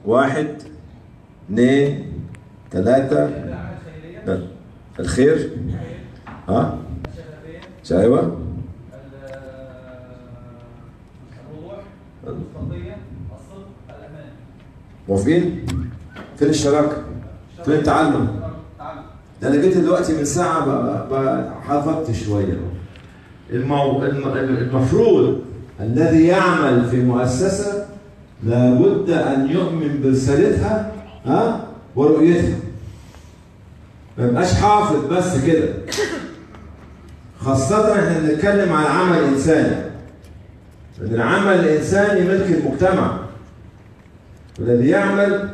واحد اثنين ثلاثة الخير ها ايوه الروح المصداقية الصدق الأمان موافقين؟ فين الشراكة؟ فين التعلم؟ تعلم ده انا جيت دلوقتي من ساعة ب- ب- حفظت شوية المو... الم- المفروض الذي يعمل في مؤسسة لابد أن يؤمن برسالتها ها ورؤيتها ما يبقاش حافظ بس كده خاصة احنا بنتكلم عن عمل إنساني لأن العمل الإنساني ملك المجتمع والذي يعمل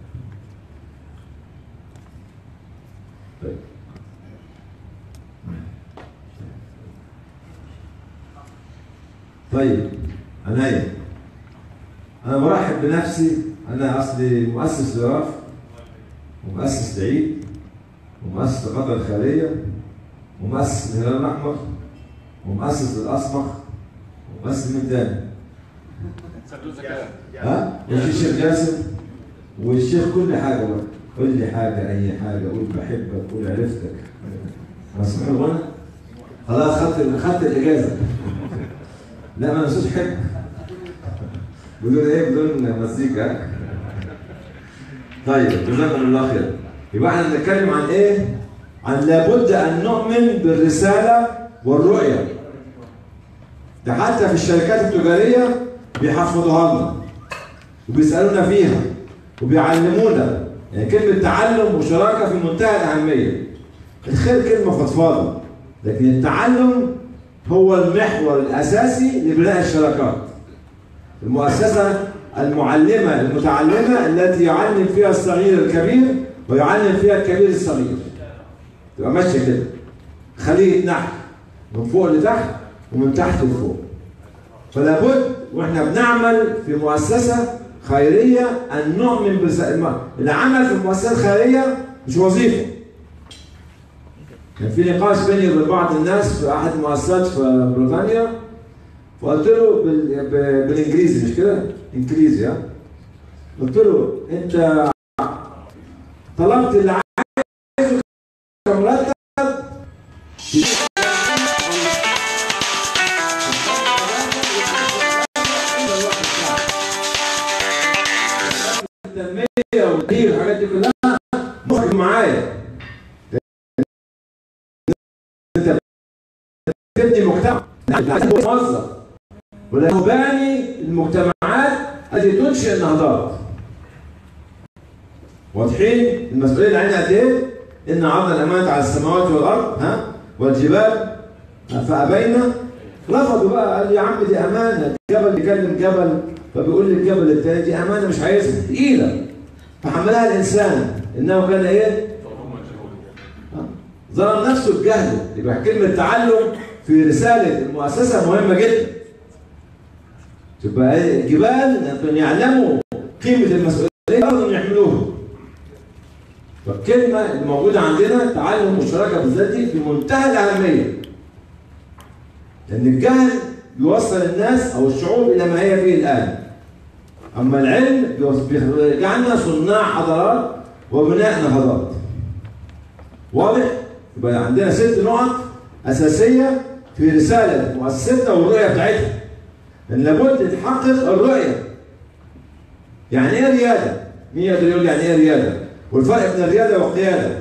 طيب عناية أنا برحب بنفسي أنا أصلي مؤسس لراف ومؤسس لعيد ومؤسس لقطر الخيرية ومؤسس للهلال الأحمر ومؤسس للأصمخ ومؤسس من تاني؟ ها؟ والشيخ جاسم والشيخ كل حاجة بقى قول لي حاجة أي حاجة قول بحبك قول عرفتك مسموح الغنى؟ خلاص خدت خدت الإجازة لا ما نسوش حب بدون ايه بدون مزيكا طيب جزاكم الله خير يبقى احنا بنتكلم عن ايه عن لابد ان نؤمن بالرساله والرؤيه ده حتى في الشركات التجاريه بيحفظوها لنا وبيسالونا فيها وبيعلمونا يعني كلمه تعلم وشراكه في منتهى الاهميه الخير كلمه فضفاضه لكن التعلم هو المحور الاساسي لبناء الشراكات المؤسسه المعلمه المتعلمه التي يعلم فيها الصغير الكبير ويعلم فيها الكبير الصغير تبقى ماشيه كده خليه نحو من فوق لتحت ومن تحت لفوق فلا بد واحنا بنعمل في مؤسسه خيريه ان نؤمن بس العمل في المؤسسه الخيريه مش وظيفه كان في نقاش بيني وبين بعض الناس في احد المؤسسات في بريطانيا فقلت له بال... ب- بالانجليزي مش كده؟ انجليزي ها؟ قلت له انت طلبت اللي عايزه كمرتب التنمية والتدريب والحاجات دي كلها مخرج معايا انت تبني مجتمع عايز موظف ولانه باني المجتمعات التي تنشئ النهضات واضحين المسؤوليه اللي علينا قد ايه؟ ان عرضنا الامانه على السماوات والارض ها والجبال فابينا رفضوا بقى قال يا عم دي امانه جبل بيكلم جبل فبيقول للجبل التاني دي امانه مش عايزها تقيله فحملها الانسان انه كان ايه؟ ظلم نفسه بجهله يبقى كلمة تعلم في رسالة المؤسسة مهمة جدا تبقى إيه؟ جبال أن يعلموا قيمة المسؤولية أرض يحملوها فالكلمة الموجودة عندنا تعلم والشراكة بالذات دي في منتهى الأهمية لأن الجهل بيوصل الناس أو الشعوب إلى ما هي فيه الآن أما العلم بيوص- بيجعلنا صناع حضارات وبناء نهضات واضح؟ يبقى عندنا ست نقط أساسية في رسالة مؤسستنا والرؤية بتاعتها إن لابد نحقق الرؤية يعني إيه ريادة؟ مين يقدر يقول يعني إيه ريادة؟ والفرق بين الريادة والقيادة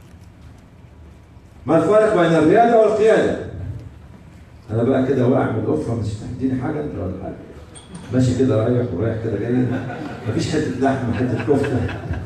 ما الفرق بين الريادة والقيادة؟ أنا بقى كده واقع من الأفرة مش تديني حاجة أنت ولا حاجة ماشي كده رايح ورايح كده جاي مفيش حتة لحمة حتة كفتة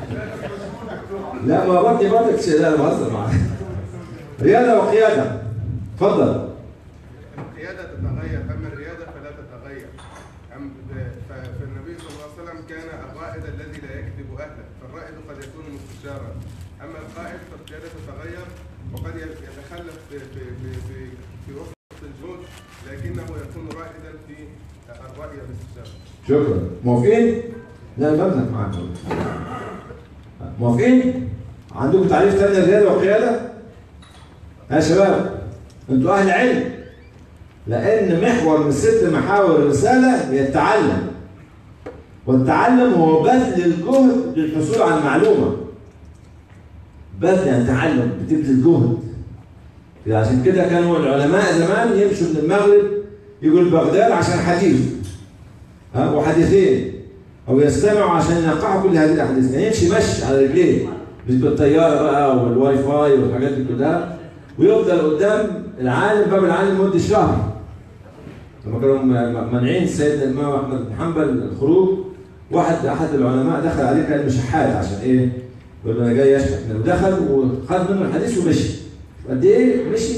لا ما بطني بطنك شيء لا أنا بهزر معاك ريادة وقيادة اتفضل القيادة تتغير أما الريادة فلا تتغير أم ف- فالنبي صلى الله عليه وسلم كان الرائد الذي لا يكذب أهله فالرائد قد يكون مستشارا أما القائد فالقيادة تتغير وقد يتخلف في في في في, في وقت الجهود لكنه يكون رائدا في الرأي والاستشارة شكرا موافقين؟ لا أنا بمزح معاكم موافقين؟ عندكم تعريف تاني للريادة والقيادة؟ يا شباب انتوا أهل علم لأن محور من ست محاور الرسالة هي التعلم والتعلم هو بذل الجهد للحصول على المعلومة بذل يعني تعلم بتبذل جهد عشان كده كانوا العلماء زمان يمشوا من المغرب يقول بغداد عشان حديث ها وحديثين او يستمعوا عشان ينقحوا كل هذه الاحاديث يعني يمشي مشي على رجليه مش بالطياره بقى والواي فاي والحاجات دي كلها ويفضل قدام العالم باب العالم مده شهر لما كانوا م- مانعين سيدنا الامام احمد بن حنبل الخروج واحد احد العلماء دخل عليه كان مش شحات عشان ايه؟ يقول له انا جاي اشحت ودخل وخد منه الحديث ومشي قد ايه مشي؟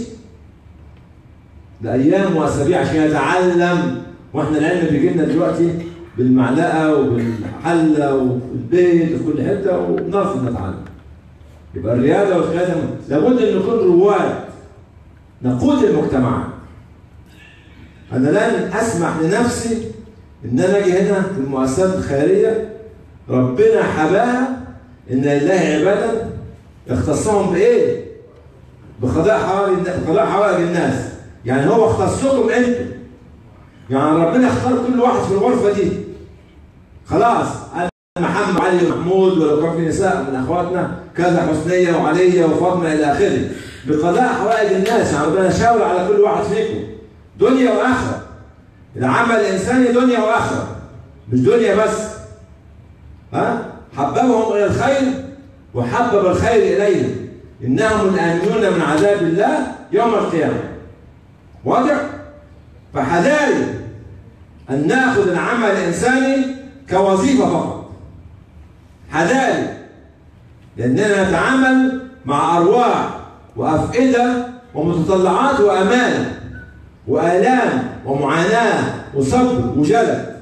لايام واسابيع عشان يتعلم واحنا العلم بيجي لنا دلوقتي بالمعلقه وبالحله وفي البيت وفي كل حته وبنرفض نتعلم. يبقى الرياده والقياده لابد ان نكون رواد نقود المجتمعات. انا لن اسمح لنفسي ان انا اجي هنا في المؤسسات الخيريه ربنا حباها ان لله عبادا يختصهم بايه؟ بقضاء حوائج بقضاء حوائج الناس يعني هو اختصكم انتم يعني ربنا اختار كل واحد في الغرفه دي خلاص انا محمد علي ومحمود ولو كان في نساء من اخواتنا كذا حسنيه وعليه وفاطمه الى اخره بقضاء حوائج الناس يعني ربنا شاور على كل واحد فيكم دنيا واخره العمل الانساني دنيا واخره مش دنيا بس ها حببهم الى الخير وحبب الخير اليهم انهم الامنون من عذاب الله يوم القيامه واضح فحذاري ان ناخذ العمل الانساني كوظيفه فقط حذاري لاننا نتعامل مع ارواح وافئده ومتطلعات وامال والام ومعاناه وصبر وجلد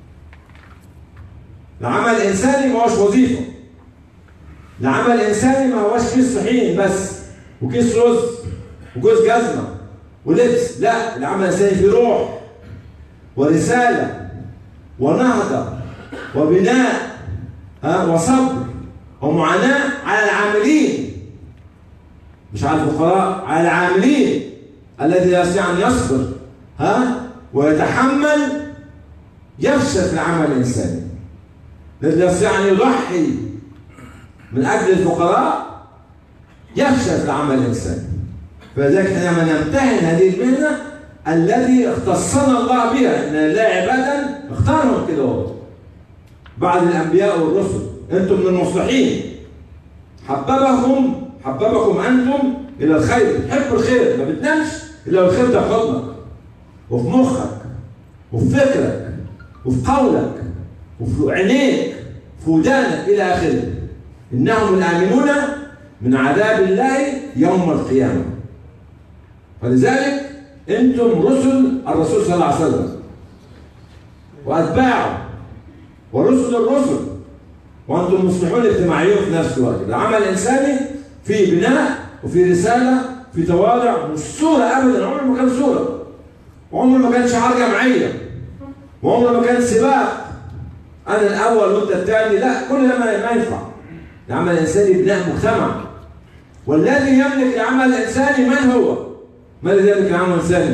العمل الانساني ما هوش وظيفه العمل الانساني ما هوش كيس طحين بس وكيس رز وجوز جزمه ولبس لا العمل الانساني فيه روح ورساله ونهضه وبناء ها وصبر ومعاناه على العاملين مش على الفقراء على العاملين الذي يستطيع ان يصبر ها ويتحمل يفشل في العمل الانساني الذي يستطيع ان يضحي من اجل الفقراء يفشل في العمل الانساني فلذلك حينما نمتهن هذه المهنه الذي اختصنا الله بها ان لله عبادا اختارهم كده هو بعد الانبياء والرسل انتم من المصلحين حببكم حببكم انتم الى الخير تحب الخير ما بتنامش الا الخير ده في حضنك وفي مخك وفي فكرك وفي قولك وفي عينيك في ودانك الى اخره انهم الامنون من عذاب الله يوم القيامه فلذلك انتم رسل الرسول صلى الله عليه وسلم واتباعه ورسل الرسل وانتم مصلحون اجتماعيون في نفس الوقت العمل الانساني فيه بناء وفي رساله في تواضع مش صوره ابدا عمره ما كان صوره وعمره ما كان شعار جمعيه وعمره ما كان سباق انا الاول وانت الثاني لا كل ده ما ما ينفع العمل الانساني بناء مجتمع والذي يملك العمل الانساني من هو؟ من الذي يملك العمل الانساني؟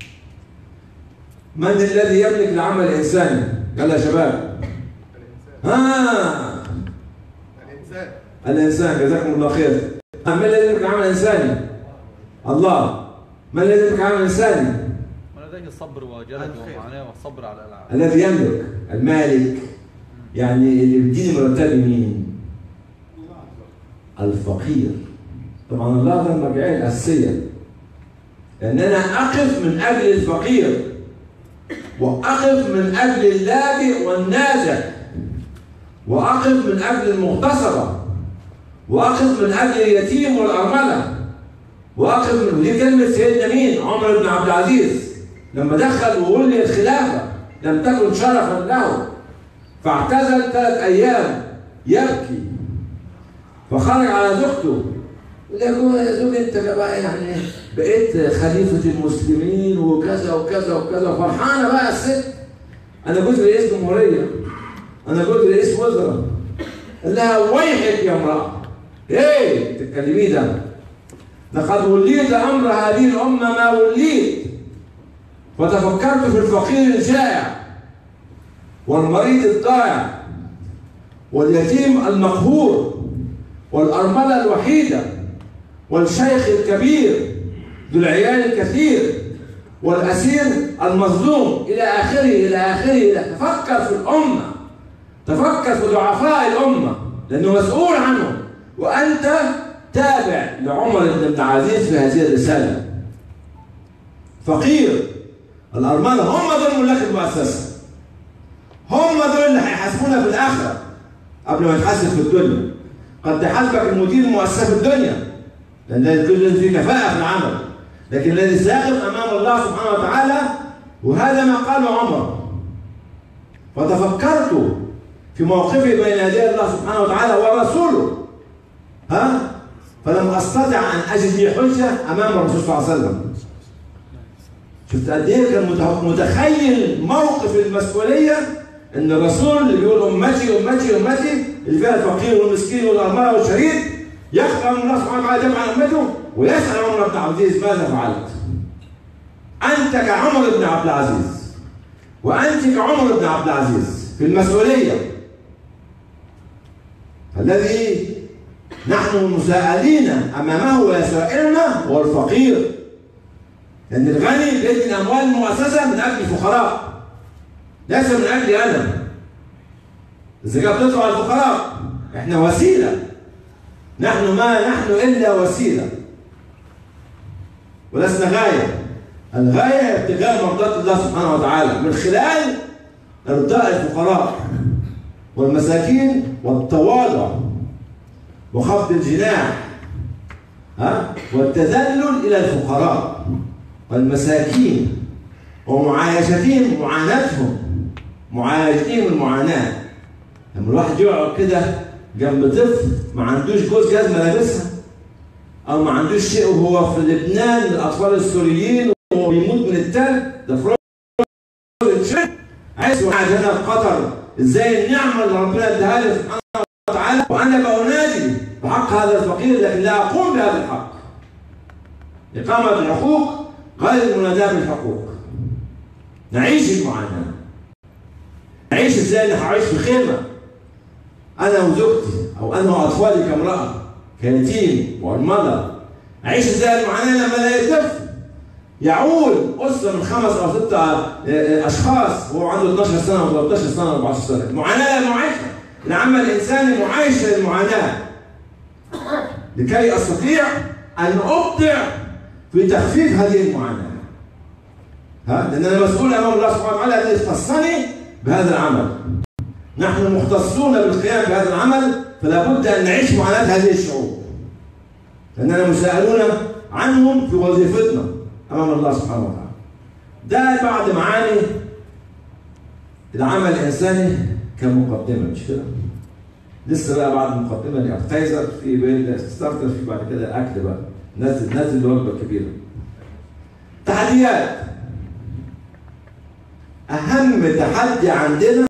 من الذي يملك العمل الانساني؟ يلا يا شباب الانسان ها الانسان الانسان جزاكم الله خير من الذي يملك العمل الانساني؟ الله من الذي يملك العمل الانساني؟ ولديه الصبر وجلد ومعاناه والصبر على الالعاب الذي يملك المالك يعني اللي بيديني مرتبي مين؟ الفقير طبعا الله ده المرجعيه الاساسيه لان انا اقف من اجل الفقير واقف من اجل اللاجئ والنازح واقف من اجل المغتصبه واقف من اجل اليتيم والارمله واقف من ودي كلمه سيدنا مين؟ عمر بن عبد العزيز لما دخل وولي الخلافه لم تكن شرفا له فاعتزل ثلاث ايام يبكي فخرج على زوجته يقول له يا زوج انت بقى يعني بقيت خليفه المسلمين وكذا وكذا وكذا فرحانه بقى الست انا كنت رئيس جمهوريه انا كنت رئيس وزراء قال لها ويحك يا امراه ايه تتكلمي ده لقد وليت امر هذه الامه ما وليت وتفكرت في الفقير الجائع والمريض الضائع واليتيم المقهور والأرملة الوحيدة والشيخ الكبير ذو العيال الكثير والأسير المظلوم إلى آخره إلى آخره إلى تفكر في الأمة تفكر في ضعفاء الأمة لأنه مسؤول عنهم وأنت تابع لعمر بن عبد العزيز في هذه الرسالة فقير الأرملة هم دول ملاك المؤسسة هم دول اللي هيحاسبونا في الآخرة قبل ما يتحاسب في الدنيا قد تحاسبك المدير المؤسسة في الدنيا لأن الدنيا فيه كفاءة في العمل لكن الذي سيقف أمام الله سبحانه وتعالى وهذا ما قاله عمر فتفكرت في موقفي بين يدي الله سبحانه وتعالى ورسوله ها فلم استطع ان اجد لي حجه امام الرسول صلى الله عليه وسلم شفت قد ايه كان مت- متخيل موقف المسؤوليه ان الرسول اللي بيقول امتي امتي امتي اللي فيها الفقير والمسكين والارمله والشهيد يخفى من الله سبحانه وتعالى جمع امته ويسال عمر بن عبد العزيز ماذا فعلت؟ انت كعمر بن عبد العزيز وانت كعمر بن عبد العزيز في المسؤوليه الذي نحن مساءلين امامه ويسائلنا هو الفقير لان الغني بيدي الاموال المؤسسه من اجل الفقراء ليس من اجلي انا الزكاه بتدفع على الفقراء احنا وسيله نحن ما نحن الا وسيله ولسنا غايه الغايه هي ابتغاء مرضات الله سبحانه وتعالى من خلال ارضاء الفقراء والمساكين والتواضع وخفض الجناح ها والتذلل الى الفقراء والمساكين ومعايشتهم معاناتهم معايشتهم المعاناه لما الواحد يقعد كده جنب طفل ما عندوش جوز جزمه لابسها او ما عندوش شيء وهو في لبنان من الاطفال السوريين وهو بيموت من التلج ده فروزن عايز واحد هنا في قطر ازاي النعمه اللي ربنا اداها لي سبحانه وتعالى وانا بنادي بحق هذا الفقير لكن لا اقوم بهذا الحق اقامه الحقوق غير المناداه بالحقوق نعيش المعاناه نعيش ازاي انا هعيش في خيمه انا وزوجتي او انا واطفالي كامراه كيتيم وارمله اعيش ازاي المعاناه لما الاقي طفل يعول اسره من خمس او ست اشخاص وهو عنده 12 سنه و 13 سنه و 14 سنه المعاناه لا معيشه العمل الانساني معايشه للمعاناه لكي استطيع ان ابدع في تخفيف هذه المعاناه ها لان انا مسؤول امام الله سبحانه وتعالى الذي اختصني بهذا العمل نحن مختصون بالقيام بهذا العمل فلا بد ان نعيش معاناه هذه الشعوب لاننا مساءلون عنهم في وظيفتنا امام الله سبحانه وتعالى ده بعض معاني العمل الانساني كمقدمه مش كده لسه بقى بعد المقدمه دي ابتايزر في بين ستارتر في بعد كده اكل بقى نزل نزل الوجبه الكبيره تحديات اهم تحدي عندنا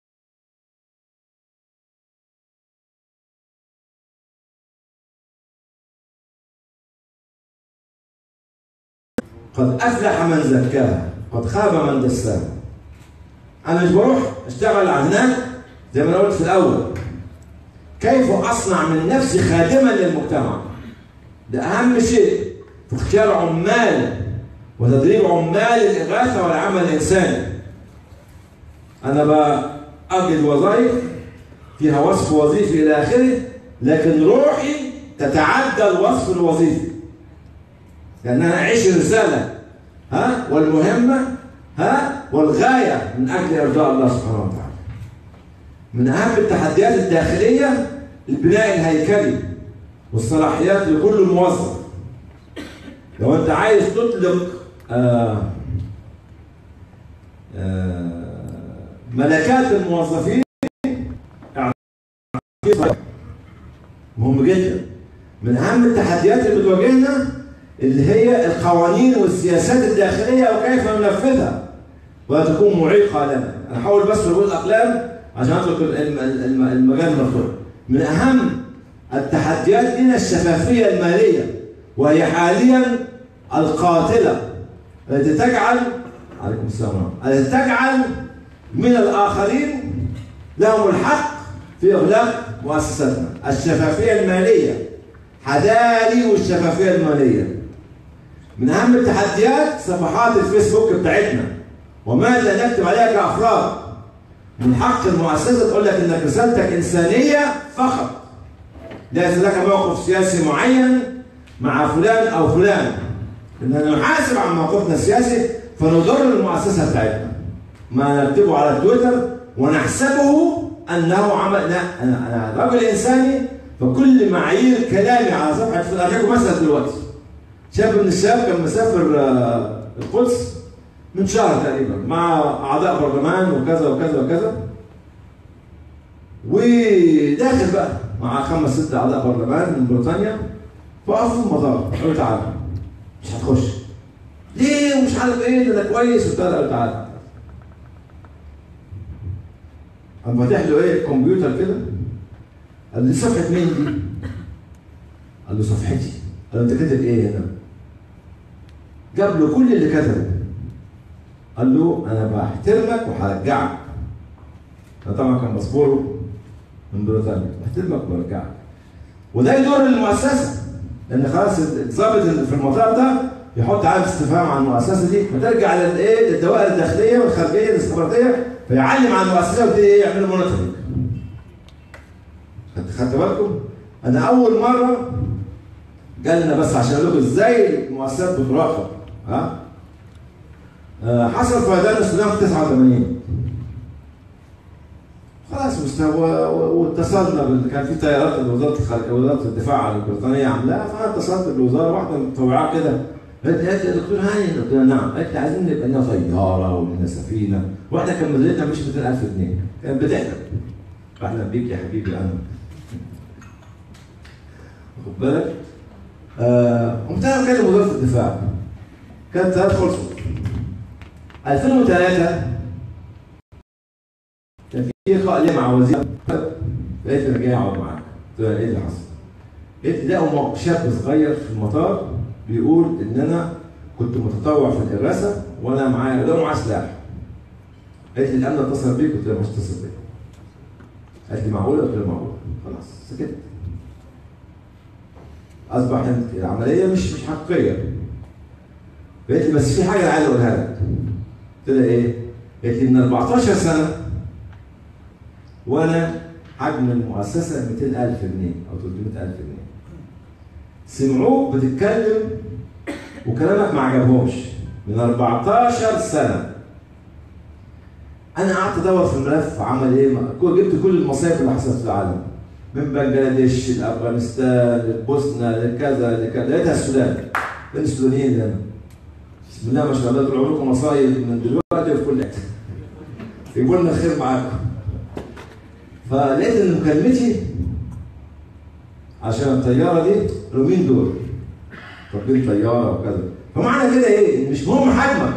قد افلح من زكاها قد خاب من دساها انا مش بروح اشتغل هناك زي ما انا قلت في الاول كيف اصنع من نفسي خادما للمجتمع ده اهم شيء في اختيار عمال وتدريب عمال الاغاثه والعمل الانساني انا باجد وظائف فيها وصف وظيفي الى اخره لكن روحي تتعدى الوصف الوظيفي لان انا اعيش الرساله ها والمهمه ها والغايه من اجل ارضاء الله سبحانه وتعالى. من اهم التحديات الداخليه البناء الهيكلي والصلاحيات لكل موظف. لو انت عايز تطلق آه آه ملكات الموظفين مهم جدا من اهم التحديات اللي بتواجهنا اللي هي القوانين والسياسات الداخليه وكيف ننفذها ولا تكون معيقه لنا انا هحاول بس اقول الاقلام عشان اترك المجال مفتوح من اهم التحديات لنا الشفافيه الماليه وهي حاليا القاتله التي تجعل عليكم السلام التي تجعل من الآخرين لهم الحق في إغلاق مؤسساتنا الشفافية المالية حداري والشفافية المالية من أهم التحديات صفحات الفيسبوك بتاعتنا وماذا نكتب عليها كأفراد من حق المؤسسة تقول لك إنك رسالتك إنسانية فقط ليس لك موقف سياسي معين مع فلان أو فلان إننا نحاسب عن موقفنا السياسي فنضر المؤسسة بتاعتنا ما نكتبه على تويتر ونحسبه انه عمل لا انا انا رجل انساني فكل معايير كلامي على صفحه فلان أديكم مثلا دلوقتي شاب من الشباب كان مسافر آه، القدس من شهر تقريبا مع اعضاء برلمان وكذا وكذا وكذا وداخل بقى مع خمس ست اعضاء برلمان من بريطانيا فقفوا في المطار قالوا تعالى مش هتخش ليه ومش عارف ايه ده انا كويس وبتاع قالوا تعالى قام فاتح له ايه كمبيوتر كده قال لي صفحه مين دي؟ قال له صفحتي قال له انت كاتب ايه هنا؟ جاب له كل اللي كتبه قال له انا بحترمك وهرجعك ده طبعا كان باسبوره من بريطانيا بحترمك وبرجعك وده يدور للمؤسسه لان خلاص الضابط اللي في المطار ده يحط علامه استفهام على المؤسسه دي فترجع للايه للدوائر الداخليه والخارجيه الاستخباراتيه فيعلم على المؤسسه ويبتدي ايه يعملوا مونيتورنج خدت خدت بالكم؟ انا اول مره جالنا بس عشان اقول لكم ازاي المؤسسات بتراقب ها آه، حصل فيضان السودان في 89 خلاص مستوى واتصلنا بال... كان في طيارات وزاره الخارج... وزاره الدفاع البريطانيه عاملاها فانا اتصلت بالوزاره واحده متطوعه كده قالت لي قالت لي يا دكتور هاني قلت لها نعم قالت لي عايزين نبقى لنا طياره ولنا سفينه واحده كان مديرتها مش 200000 جنيه كانت بتحلم بحلم بيك يا حبيبي انا واخد بالك؟ آه، قمت انا مكلم وزاره الدفاع كانت ثلاث خلصوا 2003 كان في لقاء لي مع وزير لقيت انا جاي اقعد معاك قلت لها ايه اللي حصل؟ لقيت لقوا شاب صغير في المطار بيقول ان انا كنت متطوع في الحراسه وانا معايا لقوا معاه سلاح قالت لي الامن اتصل بيك قلت لها مش اتصل بيك قالت لي معقوله قلت لها معقوله خلاص سكت اصبح العمليه مش مش حقيقيه قالت لي بس في حاجه انا عايز اقولها لك قلت لها ايه؟ قالت لي من 14 سنه وانا حجم المؤسسه 200000 جنيه او 300000 جنيه سمعوك بتتكلم وكلامك ما عجبهمش من 14 سنه انا قعدت ادور في الملف عمل ايه جبت كل المصايب اللي حصلت في العالم من بنجلاديش لافغانستان للبوسنه لكذا لكذا لقيتها السودان فين السودانيين ده بسم الله ما شاء الله طول عمركم مصايب من دلوقتي وفي كل حته يقول لنا خير معاكم فلقيت ان مكالمتي عشان الطياره دي قالوا مين دول؟ طالبين طياره وكذا فمعنى كده ايه؟ مش مهم حجمك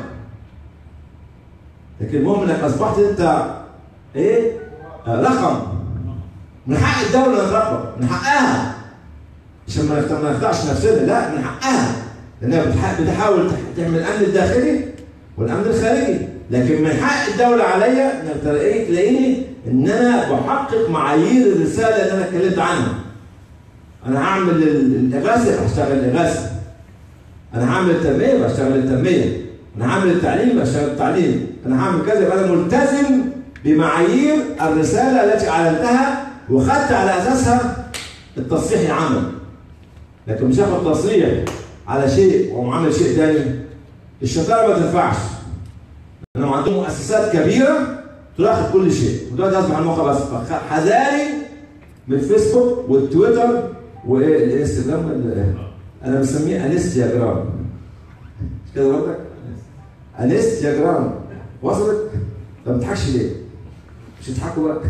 لكن المهم انك اصبحت انت ايه؟ آه رقم من حق الدوله انها تراقبك من حقها عشان ما نخدع- ما نخدعش نفسنا لا من حقها لانها بتح- بتحاول تح- تعمل الامن الداخلي والامن الخارجي لكن من حق الدوله عليا انك تلاقيني تلاقيني ان انا بحقق معايير الرساله اللي انا اتكلمت عنها انا هعمل ال- الاغاثه بشتغل الاغاثه انا هعمل التنميه بشتغل التنميه انا هعمل التعليم بشتغل التعليم انا هعمل كذا يبقى انا ملتزم بمعايير الرساله التي اعلنتها وخدت على اساسها التصريح العمل لكن مش هاخد تصريح على شيء واقوم عامل شيء تاني الشطاره ما تنفعش لانهم عندهم مؤسسات كبيره تراقب كل شيء ودلوقتي اصبح الموقع بس حذاري من الفيسبوك والتويتر وايه الانستجرام ال- انا بسميه انستياجرام مش كده برضك؟ انستياجرام وصلت؟ طب ما بتضحكش ليه؟ مش تضحكوا بقى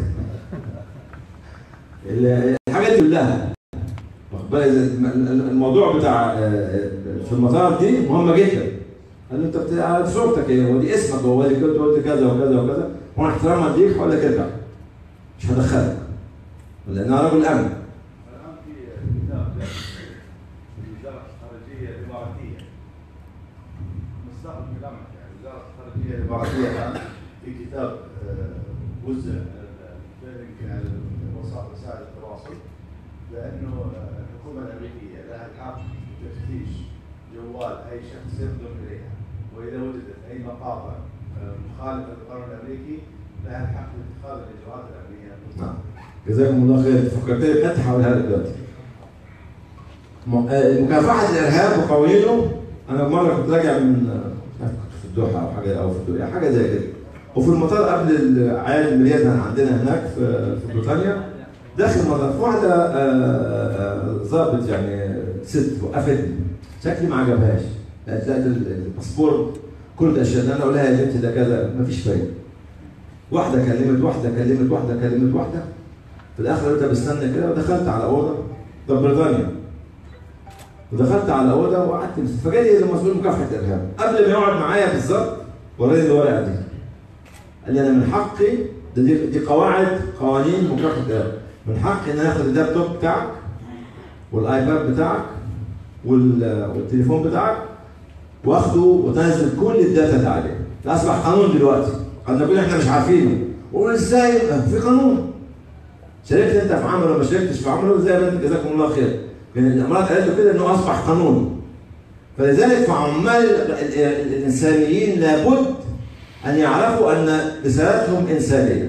ال- الحاجات دي كلها واخد بالك الم- الموضوع بتاع آه، في المطار دي مهمه جدا قال له انت بتعرف صورتك ايه هو دي اسمك هو اللي كنت قلت كذا وكذا وكذا وانا احتراما ليك هقول لك ارجع مش هدخلك لان انا رجل امن الان في كتاب الوزاره الخارجيه الاماراتيه مستقبل كلامك يعني الوزاره الخارجيه الاماراتيه الان في كتاب كتاب آه، وزع على يمكن على وسائل وسائل التواصل لانه آه، الحكومه الامريكيه لها الحق تفتيش جوال اي شخص يقدم اليها واذا وجدت اي مقاطع آه، مخالفه للقانون الامريكي لها الحق لاتخاذ الاجراءات الامنيه نعم جزاكم الله خير فكرتني بحته هقولها لك دلوقتي م- آه، مكافحه الارهاب وقوانينه انا مره كنت راجع من آه، مش عارف كنت في الدوحه او حاجه او في الدوحه حاجه زي كده وفي المطار قبل العيال المليان عندنا هناك في في بريطانيا داخل المطار في واحده آه، آه، ضابط يعني ست وقفتني شكلي ما عجبهاش لقيت لقيت الباسبور كل الاشياء اللي انا اقول لها يا بنتي ده كذا مفيش فايده واحده كلمت واحده كلمت واحده كلمت واحده في الاخر قلت بستنى كده ودخلت على اوضه ده بريطانيا ودخلت على اوضه وقعدت مست- فجالي مسؤول مكافحه الارهاب قبل ما يقعد معايا بالظبط وراني الورقه دي قال لي انا من حقي ده دي, دي قواعد قوانين مكافحه الارهاب من حقي ان انا اخد اللابتوب بتاعك والايباد بتاعك وال- والتليفون بتاعك واخده وتنزل كل الداتا ده عليه ده اصبح قانون دلوقتي قد نقول احنا مش عارفينه وقول ازاي في قانون شاركت انت في عمله ولا ما شاركتش في عمله زي ما انت جزاكم الله خير لان الامارات قالت له كده انه اصبح قانون فلذلك فعمال ال- ال- الانسانيين لابد ان يعرفوا ان رسالتهم انسانيه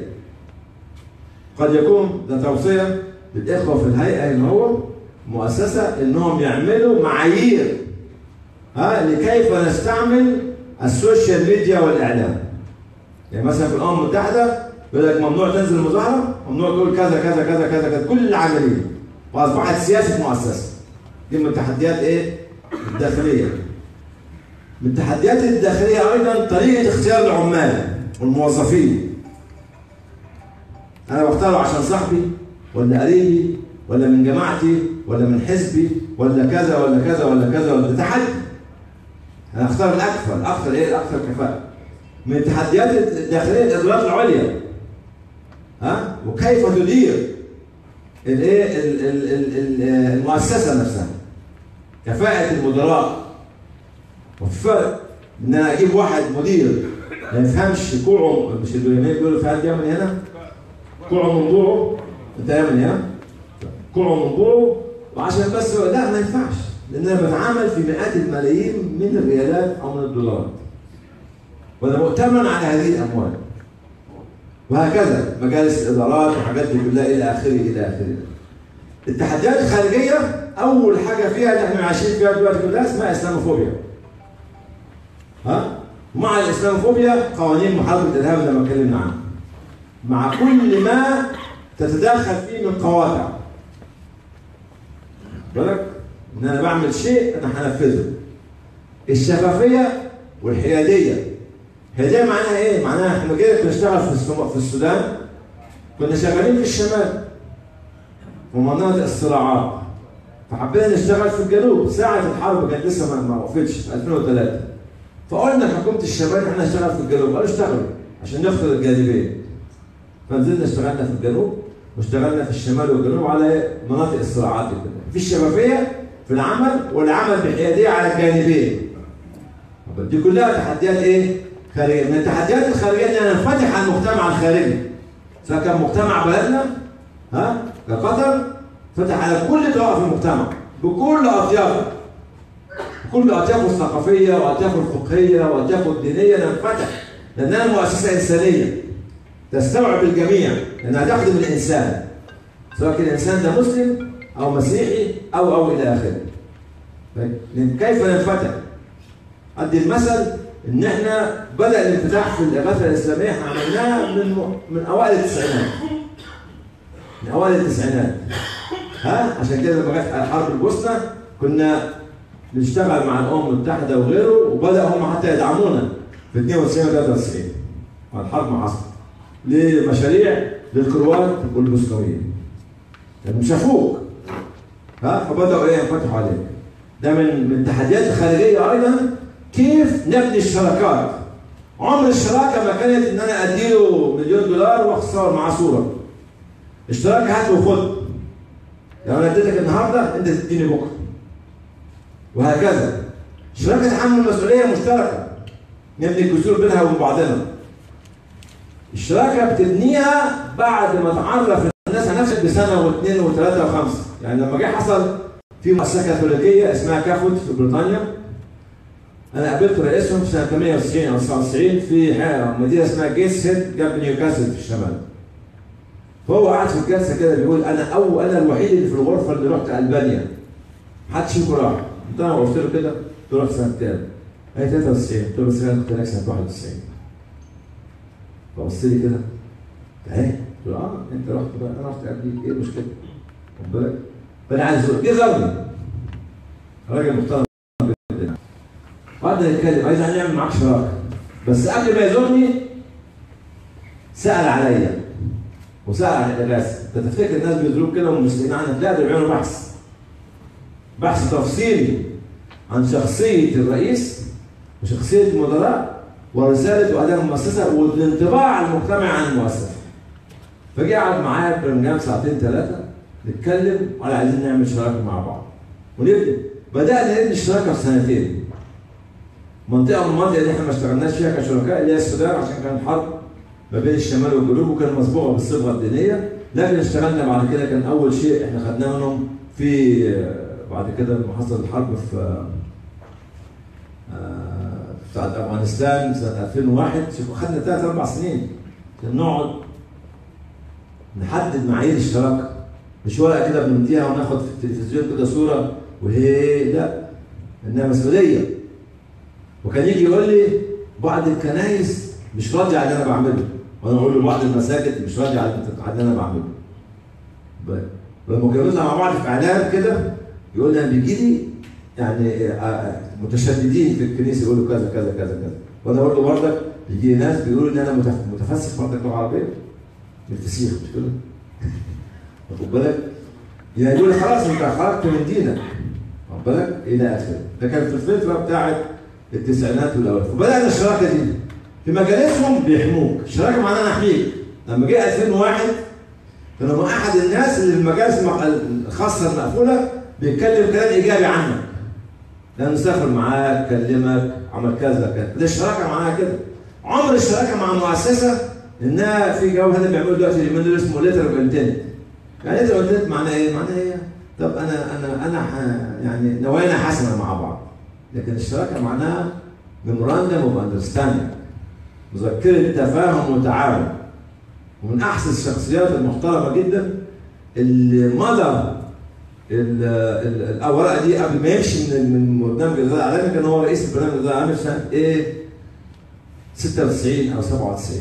قد يكون ده توصيه للاخوه في الهيئه ان هو مؤسسه انهم يعملوا معايير ها لكيف نستعمل السوشيال ميديا والاعلام يعني مثلا في الامم المتحده يقول لك ممنوع تنزل مظاهره ممنوع تقول كذا كذا كذا كذا كذا كل العمليه واصبحت سياسه مؤسسه دي من التحديات ايه؟ الداخليه من التحديات الداخليه ايضا طريقه اختيار العمال والموظفين انا بختاره عشان صاحبي ولا قريبي ولا من جماعتي ولا من حزبي ولا كذا ولا كذا ولا كذا ولا ده تحدي انا اختار الاكثر الاكثر ايه الاكثر كفاءه من التحديات الداخليه الادارات العليا ها وكيف تدير الايه ال- ال- ال- ال- المؤسسه نفسها كفاءه المدراء وفي فرق ان انا اجيب واحد مدير ما يفهمش كوعه مش اليمين بيقولوا في حد يعمل هنا كوعه من ضوعه انت يعمل هنا كوعه من ضوعه وعشان بس لا ما ينفعش لان انا بتعامل في مئات الملايين من الريالات او من الدولارات وانا مؤتمن على هذه الاموال وهكذا مجالس الادارات وحاجات دي كلها الى اخره الى اخره التحديات الخارجيه اول حاجه فيها اللي احنا عايشين فيها دلوقتي كلها اسمها اسلاموفوبيا ها ومع الاسلاموفوبيا قوانين محاربه الارهاب زي ما اتكلمنا عنها مع كل ما تتدخل فيه من قواطع بالك ان انا بعمل شيء انا هنفذه الشفافيه والحياديه الحياديه معناها ايه؟ معناها احنا كده بنشتغل في السم- في السودان كنا شغالين في الشمال في مناطق الصراعات فحبينا نشتغل في الجنوب ساعة الحرب كانت لسه ما- ما وقفتش في 2003 فقلنا لحكومة الشمال احنا نشتغل في الجنوب قالوا اشتغلوا عشان نخفض الجانبين فنزلنا اشتغلنا في الجنوب واشتغلنا في الشمال والجنوب على مناطق الصراعات دي كلها في الشفافية في العمل والعمل بحيادية على الجانبين طب دي كلها تحديات ايه؟ خارجية من التحديات الخارجية ان انا ننفتح على المجتمع الخارجي سواء كان مجتمع بلدنا ها كقطر فتح على كل طوائف المجتمع بكل اطيافه بكل اطيافه الثقافيه واطيافه الفقهيه واطيافه الدينيه ننفتح لانها مؤسسه انسانيه تستوعب الجميع لانها تخدم الانسان سواء كان الانسان ده مسلم او مسيحي او او الى اخره طيب، كيف ننفتح؟ ادي المثل ان احنا بدا الانفتاح في الاغاثه الاسلاميه احنا عملناها من من اوائل التسعينات من اوائل التسعينات ها عشان كده لما جت حرب البوسنه كنا بنشتغل مع الامم المتحده وغيره وبدا هم حتى يدعمونا في 92 و 93 مع الحرب ما حصلت لمشاريع للكروات والبوسنويين لانهم شافوك ها فبداوا ايه ينفتحوا عليك ده من من التحديات الخارجيه ايضا كيف نبني الشراكات عمر الشراكه ما كانت ان انا اديله مليون دولار واخسر معاه صوره اشتراك هات وخد لو انا اديتك النهارده انت تديني بكره وهكذا شراكه تحمل المسؤوليه مشتركه نبني الجسور بينها وبين بعضنا الشراكه بتبنيها بعد ما تعرف الناس على نفسك بسنه واثنين وثلاثه وخمسه يعني لما جه حصل في مؤسسه كاثوليكيه اسمها كافوت في بريطانيا انا قابلت رئيسهم في سنه 98 او 99 في ح- مدينه اسمها جيتس هيد جنب نيوكاسل في الشمال فهو قاعد في الجلسه كده بيقول انا او انا الوحيد اللي في الغرفه اللي رحت البانيا محدش فيكم راح قلت انا قلت له كده قلت له رحت سنه كام؟ قال لي 93 قلت له بس انا كنت هناك سنه 91 فبص لي كده اهي قلت له اه انت رحت بقى انا رحت قبلي ايه المشكله؟ خد بالك فانا عايز اقول جه زارني راجل محترم جدا وقعدنا نتكلم عايز نعمل معاك شراكه بس قبل ما يزورني سال عليا وسال عن الإغاثة انت تفتكر الناس بيدروك كده ومسلمين عنك لا ده بيعملوا بحث بحث تفصيلي عن شخصية الرئيس وشخصية المدراء ورسالة وأداء المؤسسة والانطباع المجتمعي عن المؤسسة فجي قعد معايا برنامج ساعتين ثلاثة نتكلم على عايزين نعمل شراكة مع بعض ونبدأ بدأنا نبني الشراكة في سنتين منطقة من المناطق اللي احنا ما اشتغلناش فيها كشركاء اللي هي السودان عشان كان حرب ما بين الشمال والجنوب وكان مسبوقة بالصبغة الدينية لكن اشتغلنا بعد كده كان أول شيء احنا خدناه منهم في بعد كده لما حصل الحرب في آه، بتاعت افغانستان سنه 2001 شوفوا خدنا ثلاث اربع سنين عشان نقعد نحدد معايير الشراكه مش ورقه كده بنمديها وناخد في التلفزيون كده صوره وهي لا انها مسؤوليه وكان يجي يقول لي بعض الكنايس مش راضيه على اللي انا بعمله وانا اقول له بعض المساجد مش راضيه على على اللي انا بعمله ب- لما اتجوزنا مع بعض في اعلام كده يقول لي انا بيجي لي يعني آه، آه، متشددين في الكنيسه يقولوا كذا كذا كذا كذا وانا اقول له برضك بيجي لي ناس بيقولوا ان انا متف- متفسخ برضك لغه عربيه بالفسيخ مش كده؟ واخد بالك؟ يعني يقول لي خلاص انت خرجت من دينك واخد بالك؟ الى اخره ده كان في الفتره بتاعت التسعينات والاوائل فبدانا الشراكه دي في مجالسهم بيحموك الشراكه معناها انا احميك لما جه 2001 كان هو احد الناس اللي المجالس المق- الخاصه المقفوله بيتكلم كلام ايجابي عنك لانه سافر معاك كلمك عمل كذا كذا ده الشراكه معاها كده عمر الشراكه مع مؤسسه انها في جو هذا بيعملوا دلوقتي اليومين دول اسمه ليتر اوف انتنت يعني ليتر اوف انتنت معناه ايه؟ معناه ايه؟ طب انا انا انا ح- يعني نوايانا حسنه مع بعض لكن الشراكه معناها ميموراندم اوف اندرستاندينج مذكره تفاهم وتعاون ومن احسن الشخصيات المحترمه جدا اللي مضى ال- ال- الورقه دي قبل ما يمشي من من برنامج الغذاء العالمي كان هو رئيس برنامج الغذاء العالمي في سنه ايه 96 او 97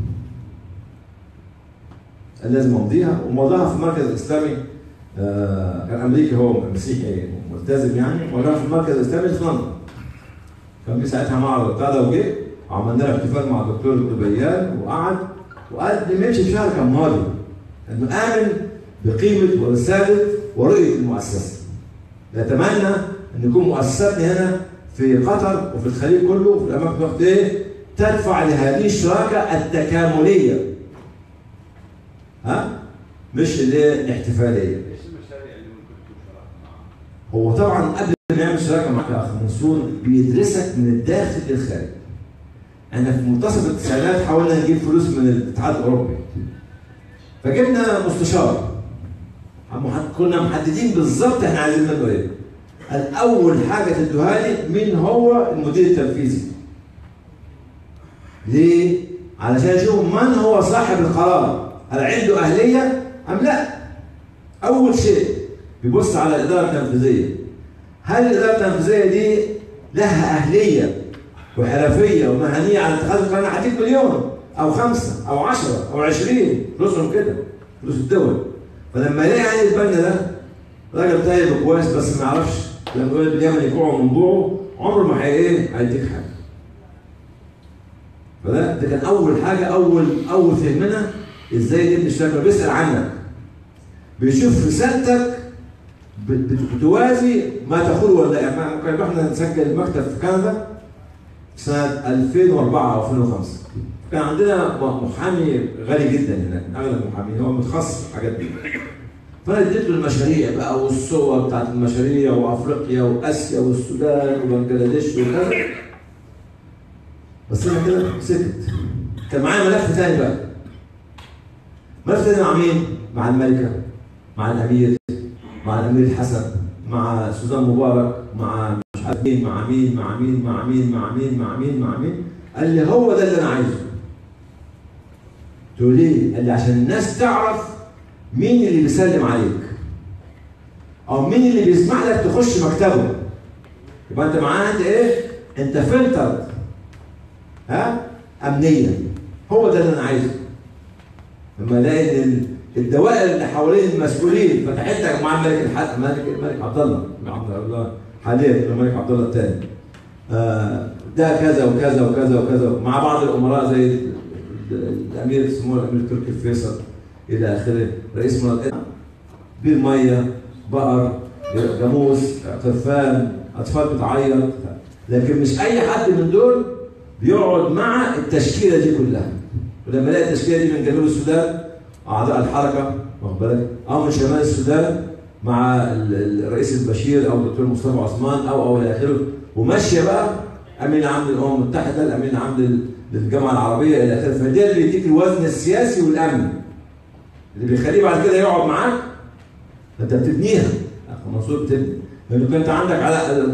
كان لازم امضيها ومضاها في المركز الاسلامي آه، كان امريكي هو مسيحي ملتزم يعني مضاها في المركز الاسلامي في لندن كان في ساعتها معرض بتاع ده وجه وعملنا له احتفال مع الدكتور الدبيان وقعد وقال لي ماشي في شهر كان ماضي انه امن بقيمه ورساله ورؤيه المؤسسه. نتمنى ان يكون مؤسساتنا هنا في قطر وفي الخليج كله وفي الاماكن الوقت ايه تدفع لهذه الشراكه التكامليه. ها؟ مش اللي هي الاحتفاليه. ايش المشاريع اللي ممكن تكون شراكه معها؟ هو طبعا قبل ما يعمل شراكه معك يا اخ منصور بيدرسك من الداخل للخارج. احنا في منتصف التسعينات حاولنا نجيب فلوس من الاتحاد الاوروبي. فجبنا مستشار. محد- كنا محددين بالظبط احنا عايزين منه ايه. قال اول حاجه تدوها لي مين هو المدير التنفيذي. ليه؟ علشان اشوف من هو صاحب القرار. هل عنده اهليه ام لا؟ اول شيء بيبص على الاداره التنفيذيه. هل الاداره التنفيذيه دي لها اهليه وحرفيه ومهنيه على اتخاذ القرار انا هديك مليون او خمسه او عشره او عشرين فلوسهم كده فلوس الدول فلما يلاقي يعني البنا ده راجل طيب وكويس بس ما يعرفش لما يقول باليمن يكوع من ضوعه عمره ما هي ايه هيديك حاجه فده ده كان اول حاجه اول اول فهمنا ازاي تبني الشركه بيسال عنك بيشوف رسالتك بت- بت- بتوازي ما تقول ولا يعني ممكن احنا نسجل المكتب في كندا سنه 2004 او 2005 كان عندنا م- محامي غالي جدا هناك من اغلى المحامين هو متخصص في الحاجات دي فانا اديت له المشاريع بقى والصور بتاعت المشاريع وافريقيا واسيا والسودان وبنجلاديش وكذا بس انا كده سكت كان معايا ملف ثاني بقى ملف ثاني مع مين؟ مع الملكه مع الامير مع الامير الحسن مع سوزان مبارك مع مش عارف مين مع مين مع مين مع مين مع مين مع مين مع مين قال لي هو ده اللي انا عايزه قلت له ليه؟ قال لي عشان الناس تعرف مين اللي بيسلم عليك او مين اللي بيسمح لك تخش مكتبه يبقى انت معاه انت ايه؟ انت فلتر ها؟ امنيا هو ده اللي انا عايزه لما الاقي ان ال- الدوائر اللي حوالين المسؤولين فتحت لك مع الملك الح- الملك الملك عبد الله بن عبد الله حاليا الملك عبد الله الثاني آه، ده كذا وكذا وكذا وكذا مع بعض الامراء زي ال- ال- الامير سمو الامير تركي الفيصل الى اخره رئيس منطقه بالميه بقر جاموس طرفان اطفال بتعيط لكن مش اي حد من دول بيقعد مع التشكيله دي كلها ولما الاقي التشكيله دي من جنوب السودان اعضاء الحركه واخد بالك او من شمال السودان مع ال- ال- الرئيس البشير او الدكتور مصطفى عثمان او او الى اخره وماشيه بقى امين عام للامم المتحده الامين عام لل- للجامعه العربيه الى اخره فده اللي بيديك الوزن السياسي والامني اللي بيخليه بعد كده يقعد معاك انت بتبنيها اخ منصور بتبني لانه كنت عندك على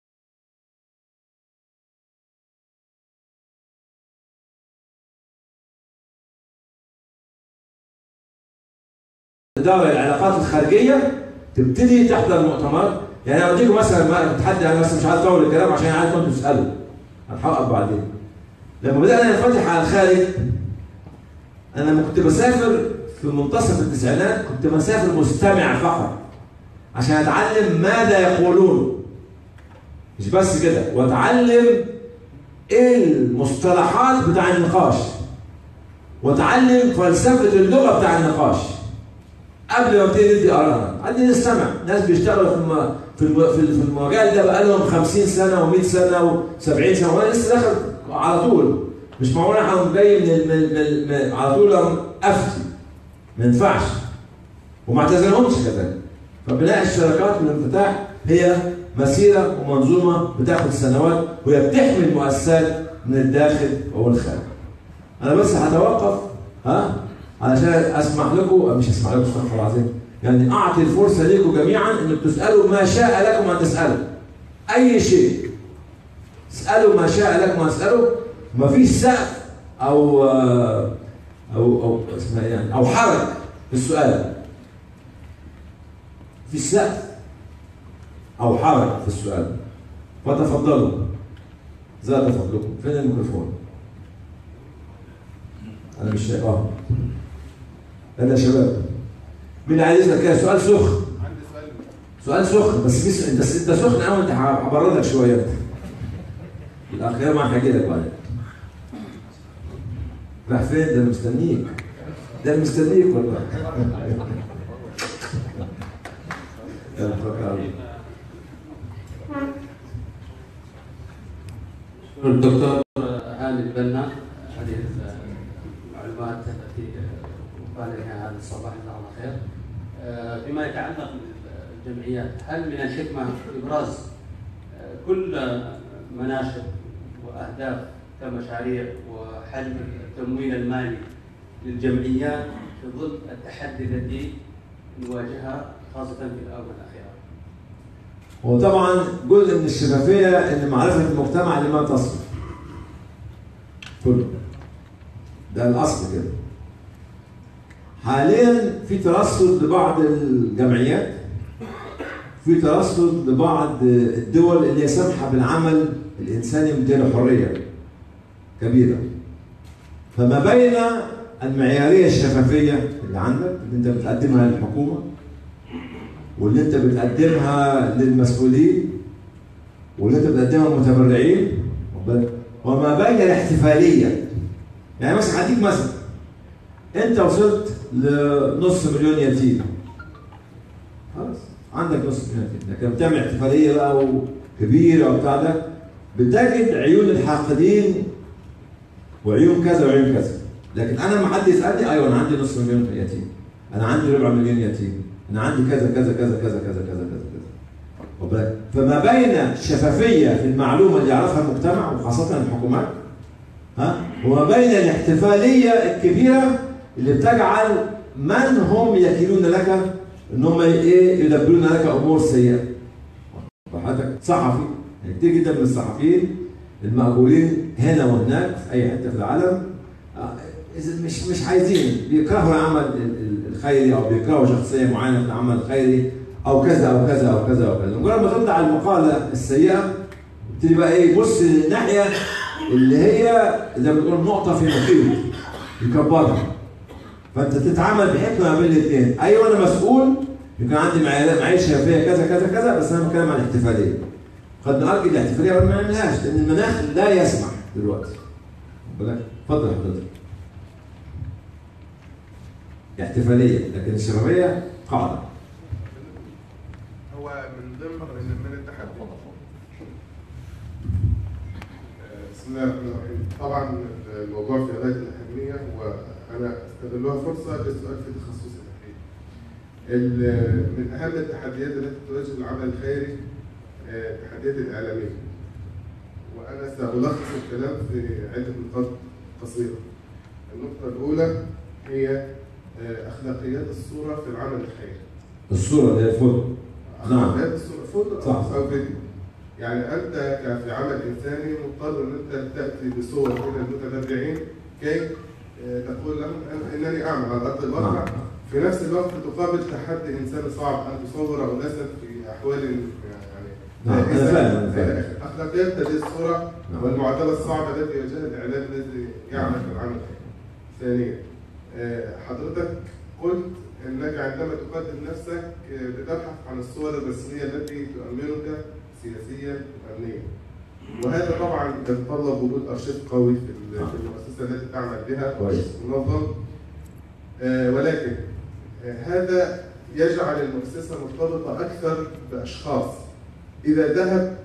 إدارة العلاقات الخارجية تبتدي تحضر مؤتمرات يعني أنا أديكم مثلا ما بتحدي أنا مثلا مش عايز أطول الكلام عشان عايز أنتوا تسألوا هنحقق بعدين لما بدأنا ننفتح على الخارج أنا لما كنت بسافر في منتصف التسعينات كنت بسافر مستمع فقط عشان أتعلم ماذا يقولون مش بس كده وأتعلم إيه المصطلحات بتاع النقاش وأتعلم فلسفة اللغة بتاع النقاش قبل ما ابتدي ندي ارائنا عندي نستمع ناس بيشتغلوا في الم... في الم... في ال- في المجال ده بقى لهم 50 سنه و100 سنه و70 سنه وانا لسه داخل على طول مش معقول انا جاي من, ال... من... من... من على طول افتي ما ينفعش وما اعتزلهمش كذلك فبناء الشراكات والانفتاح هي مسيره ومنظومه بتاخد سنوات وهي بتحمي المؤسسات من الداخل ومن الخارج انا بس هتوقف ها علشان اسمح لكم مش اسمح لكم استغفر الله العظيم يعني اعطي الفرصه لكم جميعا انكم تسالوا ما شاء لكم ان تسالوا اي شيء اسالوا ما شاء لكم ان تسالوا ما فيش سقف او آه، او او اسمها إيه يعني او حرج في السؤال في سقف او حرج في السؤال فتفضلوا زاد فضلكم فين الميكروفون انا مش شايف اه يلا يا شباب مين عايز يسال كده سؤال سخن عندي سؤال سؤال سخن بس في انت انت سخن قوي انت هبردك شويه انت الاخير ما هحكي لك بعدين راح فين ده مستنيك ده مستنيك والله يلا توكل على الله. الدكتور هاني البنا هذه المعلومات التي قال لها هذا الصباح جزاه الله خير آه، فيما يتعلق بالجمعيات هل من الحكمه ابراز آه، كل مناشط واهداف كمشاريع وحجم التمويل المالي للجمعيات في ظل التحدي الذي نواجهها خاصه في الاونه الاخيره؟ وطبعا جزء من الشفافيه ان معرفه المجتمع لما تصل كله ده الاصل كده حاليا في ترصد لبعض الجمعيات في ترصد لبعض الدول اللي هي سامحه بالعمل الانساني مديله حريه كبيره فما بين المعياريه الشفافيه اللي عندك اللي انت بتقدمها للحكومه واللي انت بتقدمها للمسؤولين واللي انت بتقدمها للمتبرعين واخد بالك؟ وما بين الاحتفاليه يعني مثلا هديك مثلا انت وصلت لنص مليون يتيم خلاص عندك نص مليون يتيم لكن بتعمل احتفاليه بقى كبيره وبتاع ده بتجد عيون الحاقدين وعيون كذا وعيون كذا لكن انا لما حد يسالني ايوه انا عندي نص مليون يتيم انا عندي ربع مليون يتيم انا عندي كذا كذا كذا كذا كذا كذا كذا كذا واخد بالك؟ فما بين شفافيه في المعلومه اللي يعرفها المجتمع وخاصه الحكومات ها وما بين الاحتفاليه الكبيره اللي بتجعل من هم يكيلون لك ان هم ايه يدبرون لك امور سيئه. حضرتك صحفي يعني كتير جدا من الصحفيين المأجورين هنا وهناك في اي حته في العالم آه، اذا مش مش عايزين بيكرهوا العمل ال- ال- الخيري او بيكرهوا شخصيه معينه في العمل الخيري او كذا او كذا او كذا او كذا مجرد ما تطلع المقاله السيئه تبتدي بقى ايه يبص للناحيه اللي هي زي ما بتقول نقطه في محيط يكبرها فانت تتعامل بحكمه ما بين الاثنين ايوه انا مسؤول يكون عندي معايير معيشه فيها كذا كذا كذا بس انا بتكلم عن الاحتفاليه قد نؤجل الاحتفاليه ولا ما نعملهاش لان المناخ لا يسمح دلوقتي واخد بالك؟ اتفضل حضرتك احتفاليه لكن الشبابيه قاعده هو من ضمن من من التحدي بسم الله الرحمن الرحيم طبعا الموضوع في غايه الاهميه وانا استغلها فرصه للسؤال في تخصصي الاخير ال- من اهم التحديات التي تواجه العمل الخيري آه، التحديات الاعلاميه وانا سالخص الكلام في عده نقاط قصيره النقطه الاولى هي آه، اخلاقيات الصوره في العمل الخيري الصوره اللي هي الفوتو نعم. أخلاقيات الصوره فوتو صح. او فيديو يعني انت ك- في عمل انساني مضطر ان انت تاتي بصور الى المتتبعين كي آه، تقول لهم أن- انني اعمل على ارض الواقع نعم. في نفس الوقت تقابل تحدي انساني صعب ان تصور اناسا في احوال يعني نعم، أنا بائسة فاهم، أنا إلى فاهم. آخره. اخلاقيات هذه الصوره نعم. والمعادله الصعبه التي يواجهها الاعلام الذي يعمل في العمل ثانيا آه، حضرتك قلت انك عندما تقدم نفسك آه، بتبحث عن الصور الرسميه التي تؤمنك سياسيا وامنيا وهذا طبعا يتطلب وجود ارشيف قوي في ال- في المؤسسه التي تعمل بها كويس. منظم آه، ولكن آه، هذا يجعل المؤسسه مرتبطه اكثر باشخاص اذا ذهب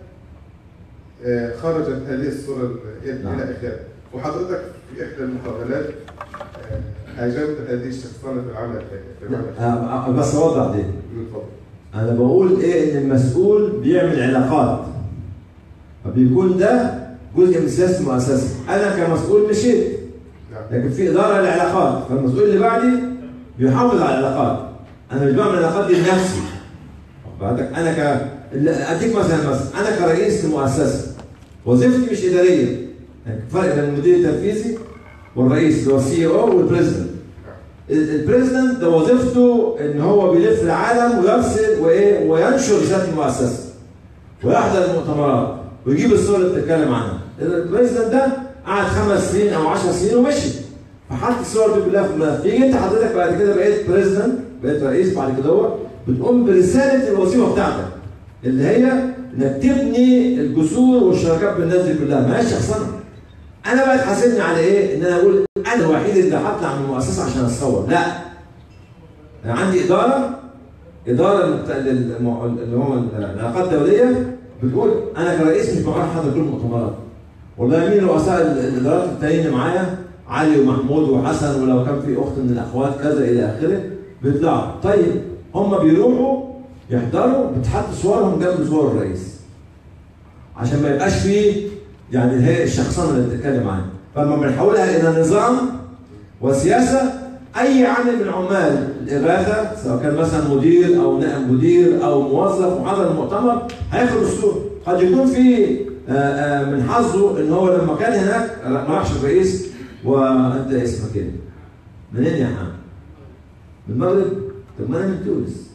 آه، خرجت هذه الصوره ال- نعم. الى اخره وحضرتك في احدى المقابلات آه، هاجمت هذه الشخصنه في العمل في العمل. آه، آه، بس اوضح دي من فضلك انا بقول ايه ان المسؤول بيعمل علاقات فبيكون ده جزء من سياسه المؤسسه انا كمسؤول مشيت نعم لكن في اداره للعلاقات فالمسؤول اللي بعدي بيحافظ على العلاقات انا مش بعمل العلاقات دي لنفسي واخد بالك؟ انا ك اللي- اديك مثلا مثلا انا كرئيس لمؤسسه وظيفتي مش اداريه يعني فرق بين المدير التنفيذي والرئيس اللي هو السي او والبريزدنت ال- البريزدنت ده وظيفته ان هو بيلف العالم ويرسل وايه وينشر ذات المؤسسه ويحضر المؤتمرات ويجيب الصور اللي بتتكلم عنها البريزدنت ده قعد خمس سنين او 10 سنين ومشي فحط الصور دي كلها في الملف تيجي انت حضرتك بعد كده بقيت بريزدنت بقيت رئيس بعد كده هو بتقوم برساله الوظيفه بتاعتك اللي هي انك تبني الجسور والشراكات بالناس دي كلها ما هيش شخصنه انا بقى تحاسبني على ايه؟ ان انا اقول انا الوحيد اللي هطلع من المؤسسه عشان اتصور لا انا عندي اداره اداره المت- للمع- اللي هو العلاقات الدوليه بتقول انا كرئيس مش بعرف احضر كل المؤتمرات والله مين رؤساء ال- الادارات التانيين اللي معايا علي ومحمود وحسن ولو كان في اخت من الاخوات كذا الى اخره بيطلعوا طيب هم بيروحوا يحضروا بتحط صورهم جنب صور الرئيس عشان ما يبقاش فيه يعني اللي هي الشخصنه اللي بتتكلم عنها فلما بنحولها الى نظام وسياسه اي عامل من عمال الاغاثه سواء كان مثلا مدير او نائب مدير او موظف وحضر المؤتمر هياخد الصوره قد يكون في آه، آه، من حظه ان هو لما كان هناك ما راحش الرئيس وانت اسمك ايه؟ منين يا حام؟ من المغرب؟ طب ما انا من تونس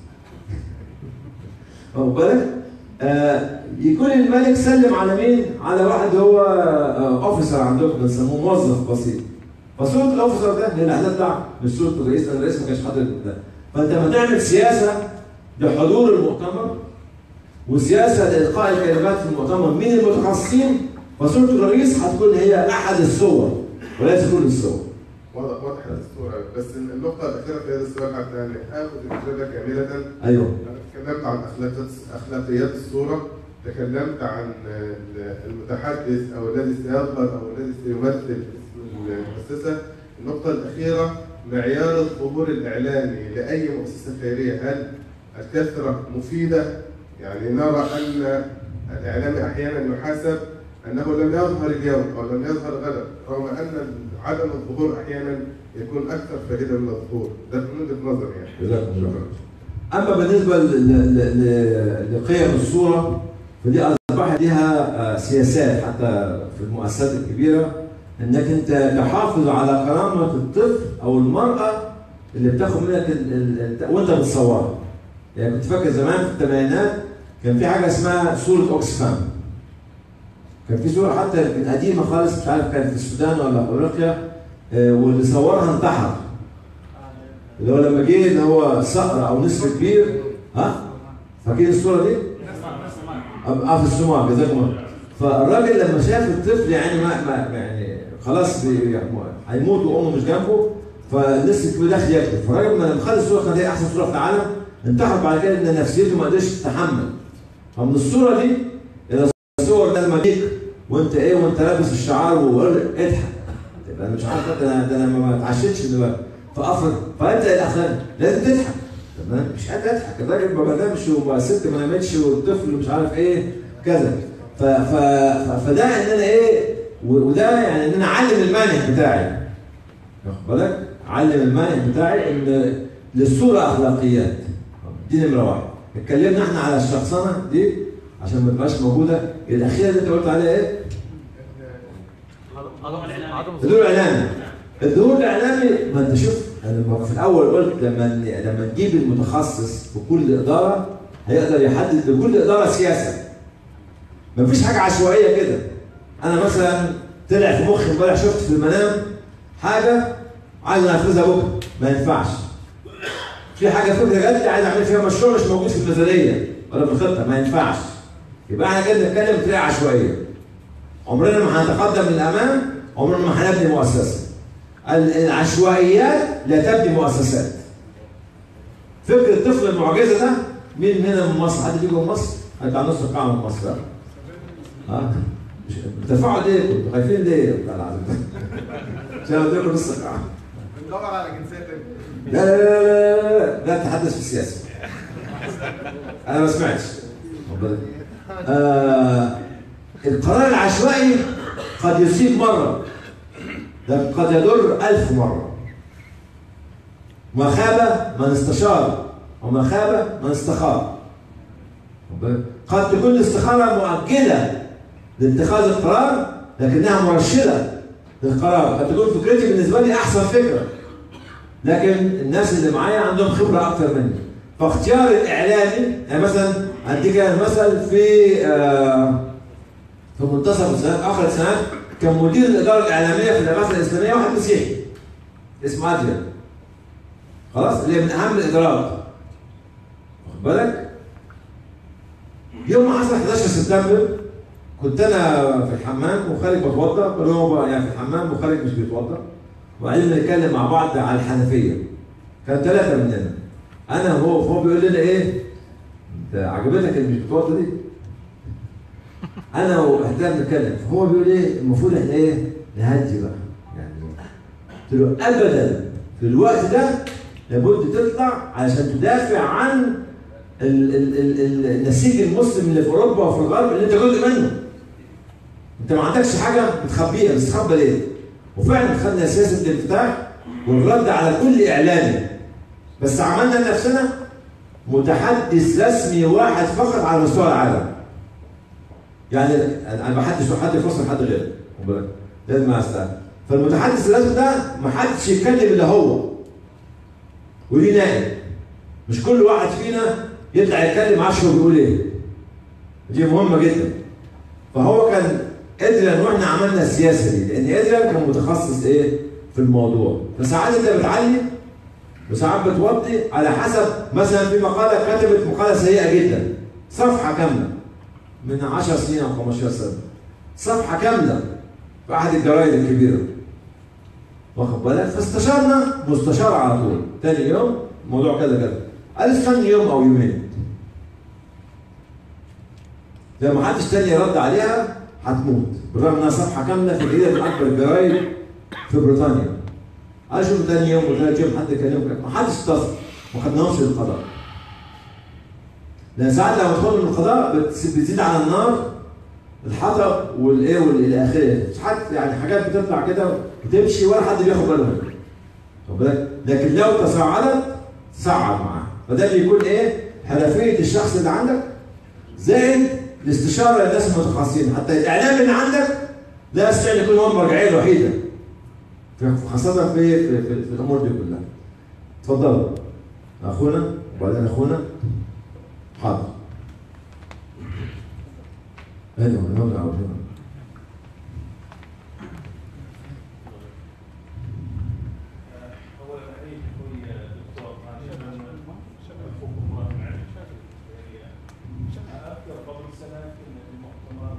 واخد بالك؟ آه يكون الملك سلم على مين؟ على واحد هو آه اوفيسر عندكم بنسموه موظف بسيط. فصورة الاوفيسر ده هي الاعلان بتاعه مش صورة الرئيس لان الرئيس ما كانش حاضر ده. فانت لما تعمل سياسة لحضور المؤتمر وسياسة لإلقاء الكلمات في المؤتمر من المتخصصين فصورة الرئيس هتكون هي أحد الصور وليس كل الصور. واضح وضحت الصوره بس النقطه الاخيره في هذا السؤال حتى يعني اخذ الاجابه كامله أيوه أنا تكلمت عن اخلاقيات اخلاقيات الصوره تكلمت عن ال- المتحدث او الذي سيظهر او الذي سيمثل اسم المؤسسه النقطه الاخيره معيار الظهور الاعلامي لاي مؤسسه خيريه هل الكثره مفيده يعني نرى ان الاعلام احيانا يحاسب انه لم يظهر اليوم او لم يظهر غدا رغم ان عدم الظهور احيانا يكون اكثر فائده من الظهور ده من وجهه نظري يعني جزاكم الله خير. اما بالنسبه ل- ل- ل- لقيم الصوره فدي اصبحت لها آه، سياسات حتى في المؤسسات الكبيره انك انت تحافظ على كرامه الطفل او المراه اللي بتاخد منك ال- ال- ال- وانت بتصورها. يعني كنت فاكر زمان في الثمانينات كان في حاجه اسمها صوره اوكسفام. كان في صوره حتى يمكن قديمه خالص مش عارف كانت في السودان ولا افريقيا آه، واللي صورها انتحر. اللي هو لما جه اللي هو صقر او نسر كبير ها فاكرين الصوره دي؟ اه في الصومال جزاكم الله فالراجل لما شاف الطفل يعني ما, ما يعني خلاص بي- هيموت وامه مش جنبه فلسه الكبير داخل ياكل فالراجل لما خد الصوره كانت هي احسن صوره في العالم انتحر بعد كده ان نفسيته ما قدرش تتحمل فمن الصوره دي الى الصور ده لما جيك وانت ايه وانت لابس الشعار واضحك تبقى انا مش عارف ده انا ده انا ما اتعشتش دلوقتي فافرض فانت الاخر لازم تضحك طب انا مش قادر اضحك الراجل ما بنامش والست ما نامتش والطفل مش عارف ايه كذا ف ف ف- فده ان انا ايه و- وده يعني ان انا اعلم المانع بتاعي واخد بالك؟ اعلم المانع بتاعي ان للصوره اخلاقيات دي نمره واحد اتكلمنا احنا على الشخصنه دي عشان ما تبقاش موجوده الاخيره اللي انت قلت عليها ايه؟ عدم الدور الاعلامي الدور الاعلامي ما انت شوف انا لما في الاول قلت لما لما تجيب المتخصص في كل اداره هيقدر يحدد لكل اداره سياسه ما فيش حاجه عشوائيه كده انا مثلا طلع في مخي امبارح شفت في المنام حاجه عايز انفذها بكره ما ينفعش في حاجه فكره جات لي عايز اعمل فيها مشروع مش موجود في الميزانيه ولا في الخطه ما ينفعش يبقى احنا كده بنتكلم بطريقه عشوائيه عمرنا ما هنتقدم للامام عمرنا ما هنبني مؤسسه ال- العشوائيات لا تبني مؤسسات فكر الطفل المعجزه ده مين هنا من مصر حد فيكم من مصر انت على نص القاعه من مصر ها ها مش- بترفعوا ليه كنتوا خايفين ليه يا بتاع العظيم عشان قلت لكم نص القاعه بندور على جنسيه تانية. لا لا لا لا لا لا لا تتحدث في السياسه انا ما سمعتش آه القرار العشوائي قد يصيب مره ده قد يضر ألف مرة ما خاب من استشار وما خاب من استخار قد تكون الاستخارة مؤجلة لاتخاذ القرار لكنها مرشدة للقرار قد تكون فكرتي بالنسبة لي أحسن فكرة لكن الناس اللي معايا عندهم خبره اكتر مني فاختيار الاعلامي يعني مثلا اديك مثل في آه في منتصف السنوات اخر السنوات كان مدير الاداره الاعلاميه في الجامعه الاسلاميه واحد مسيحي اسمه ادريان خلاص اللي من اهم الادارات واخد بالك يوم ما حصل 11 سبتمبر كنت انا في الحمام وخارج بتوضا كل يوم بقى يعني في الحمام وخارج مش بيتوضا وبعدين نتكلم مع بعض على الحنفيه كان ثلاثه مننا انا وهو فهو بيقول لنا ايه انت عجبتك اللي مش بتوضا دي انا واحنا بنتكلم فهو بيقول ايه المفروض احنا ايه نهدي بقى يعني قلت له ابدا في الوقت ده لابد تطلع علشان تدافع عن ال ال ال ال النسيج المسلم اللي في اوروبا وفي الغرب اللي انت جزء منه انت ما عندكش حاجه بتخبيها بتستخبى ليه؟ وفعلا خدنا سياسه الانفتاح والرد على كل اعلامي بس عملنا لنفسنا متحدث رسمي واحد فقط على مستوى العالم يعني انا ما حدش حد يفصل حد غيره خد بالك؟ لازم استنى فالمتحدث الرسمي ده ما حدش يتكلم الا هو وليه نائب مش كل واحد فينا يطلع يتكلم عارف هو بيقول ايه دي مهمه جدا فهو كان ادريان واحنا عملنا السياسه دي لان ادريان كان متخصص ايه في الموضوع فساعات انت بتعلي وساعات بتوطي على حسب مثلا في مقاله كتبت مقاله سيئه جدا صفحه كامله من 10 سنين او 15 سنه صفحه كامله في احد الجرايد الكبيره واخد بالك فاستشرنا مستشار على طول تاني يوم الموضوع كذا كذا قال استنى يوم او يومين لو ما حدش تاني رد عليها هتموت بالرغم انها صفحه كامله في جريده من اكبر الجرايد في بريطانيا قال شوف تاني يوم وثالث يوم حد كلمه ما حدش اتصل ما خدناهمش للقضاء لان ساعات لما تدخل من القضاء بتس- بتزيد على النار الحطب والايه والى اخره حتى يعني حاجات بتطلع كده وتمشي ولا حد بياخد باله منها واخد بالك؟ لكن لو تصاعدت تصعد معاها فده بيكون ايه حرفيه الشخص اللي عندك زائد الاستشاره للناس المتخصصين حتى الاعلام اللي عندك لا يستطيع ان يكون هو المرجعيه الوحيده في- خاصه في في, في, في الامور دي كلها اتفضلوا اخونا وبعدين اخونا حاضر ايوه نرجع هنا اولا احييك اخوي دكتور عشان اخوكم الله معي اذكر قبل سنه كنا في مؤتمر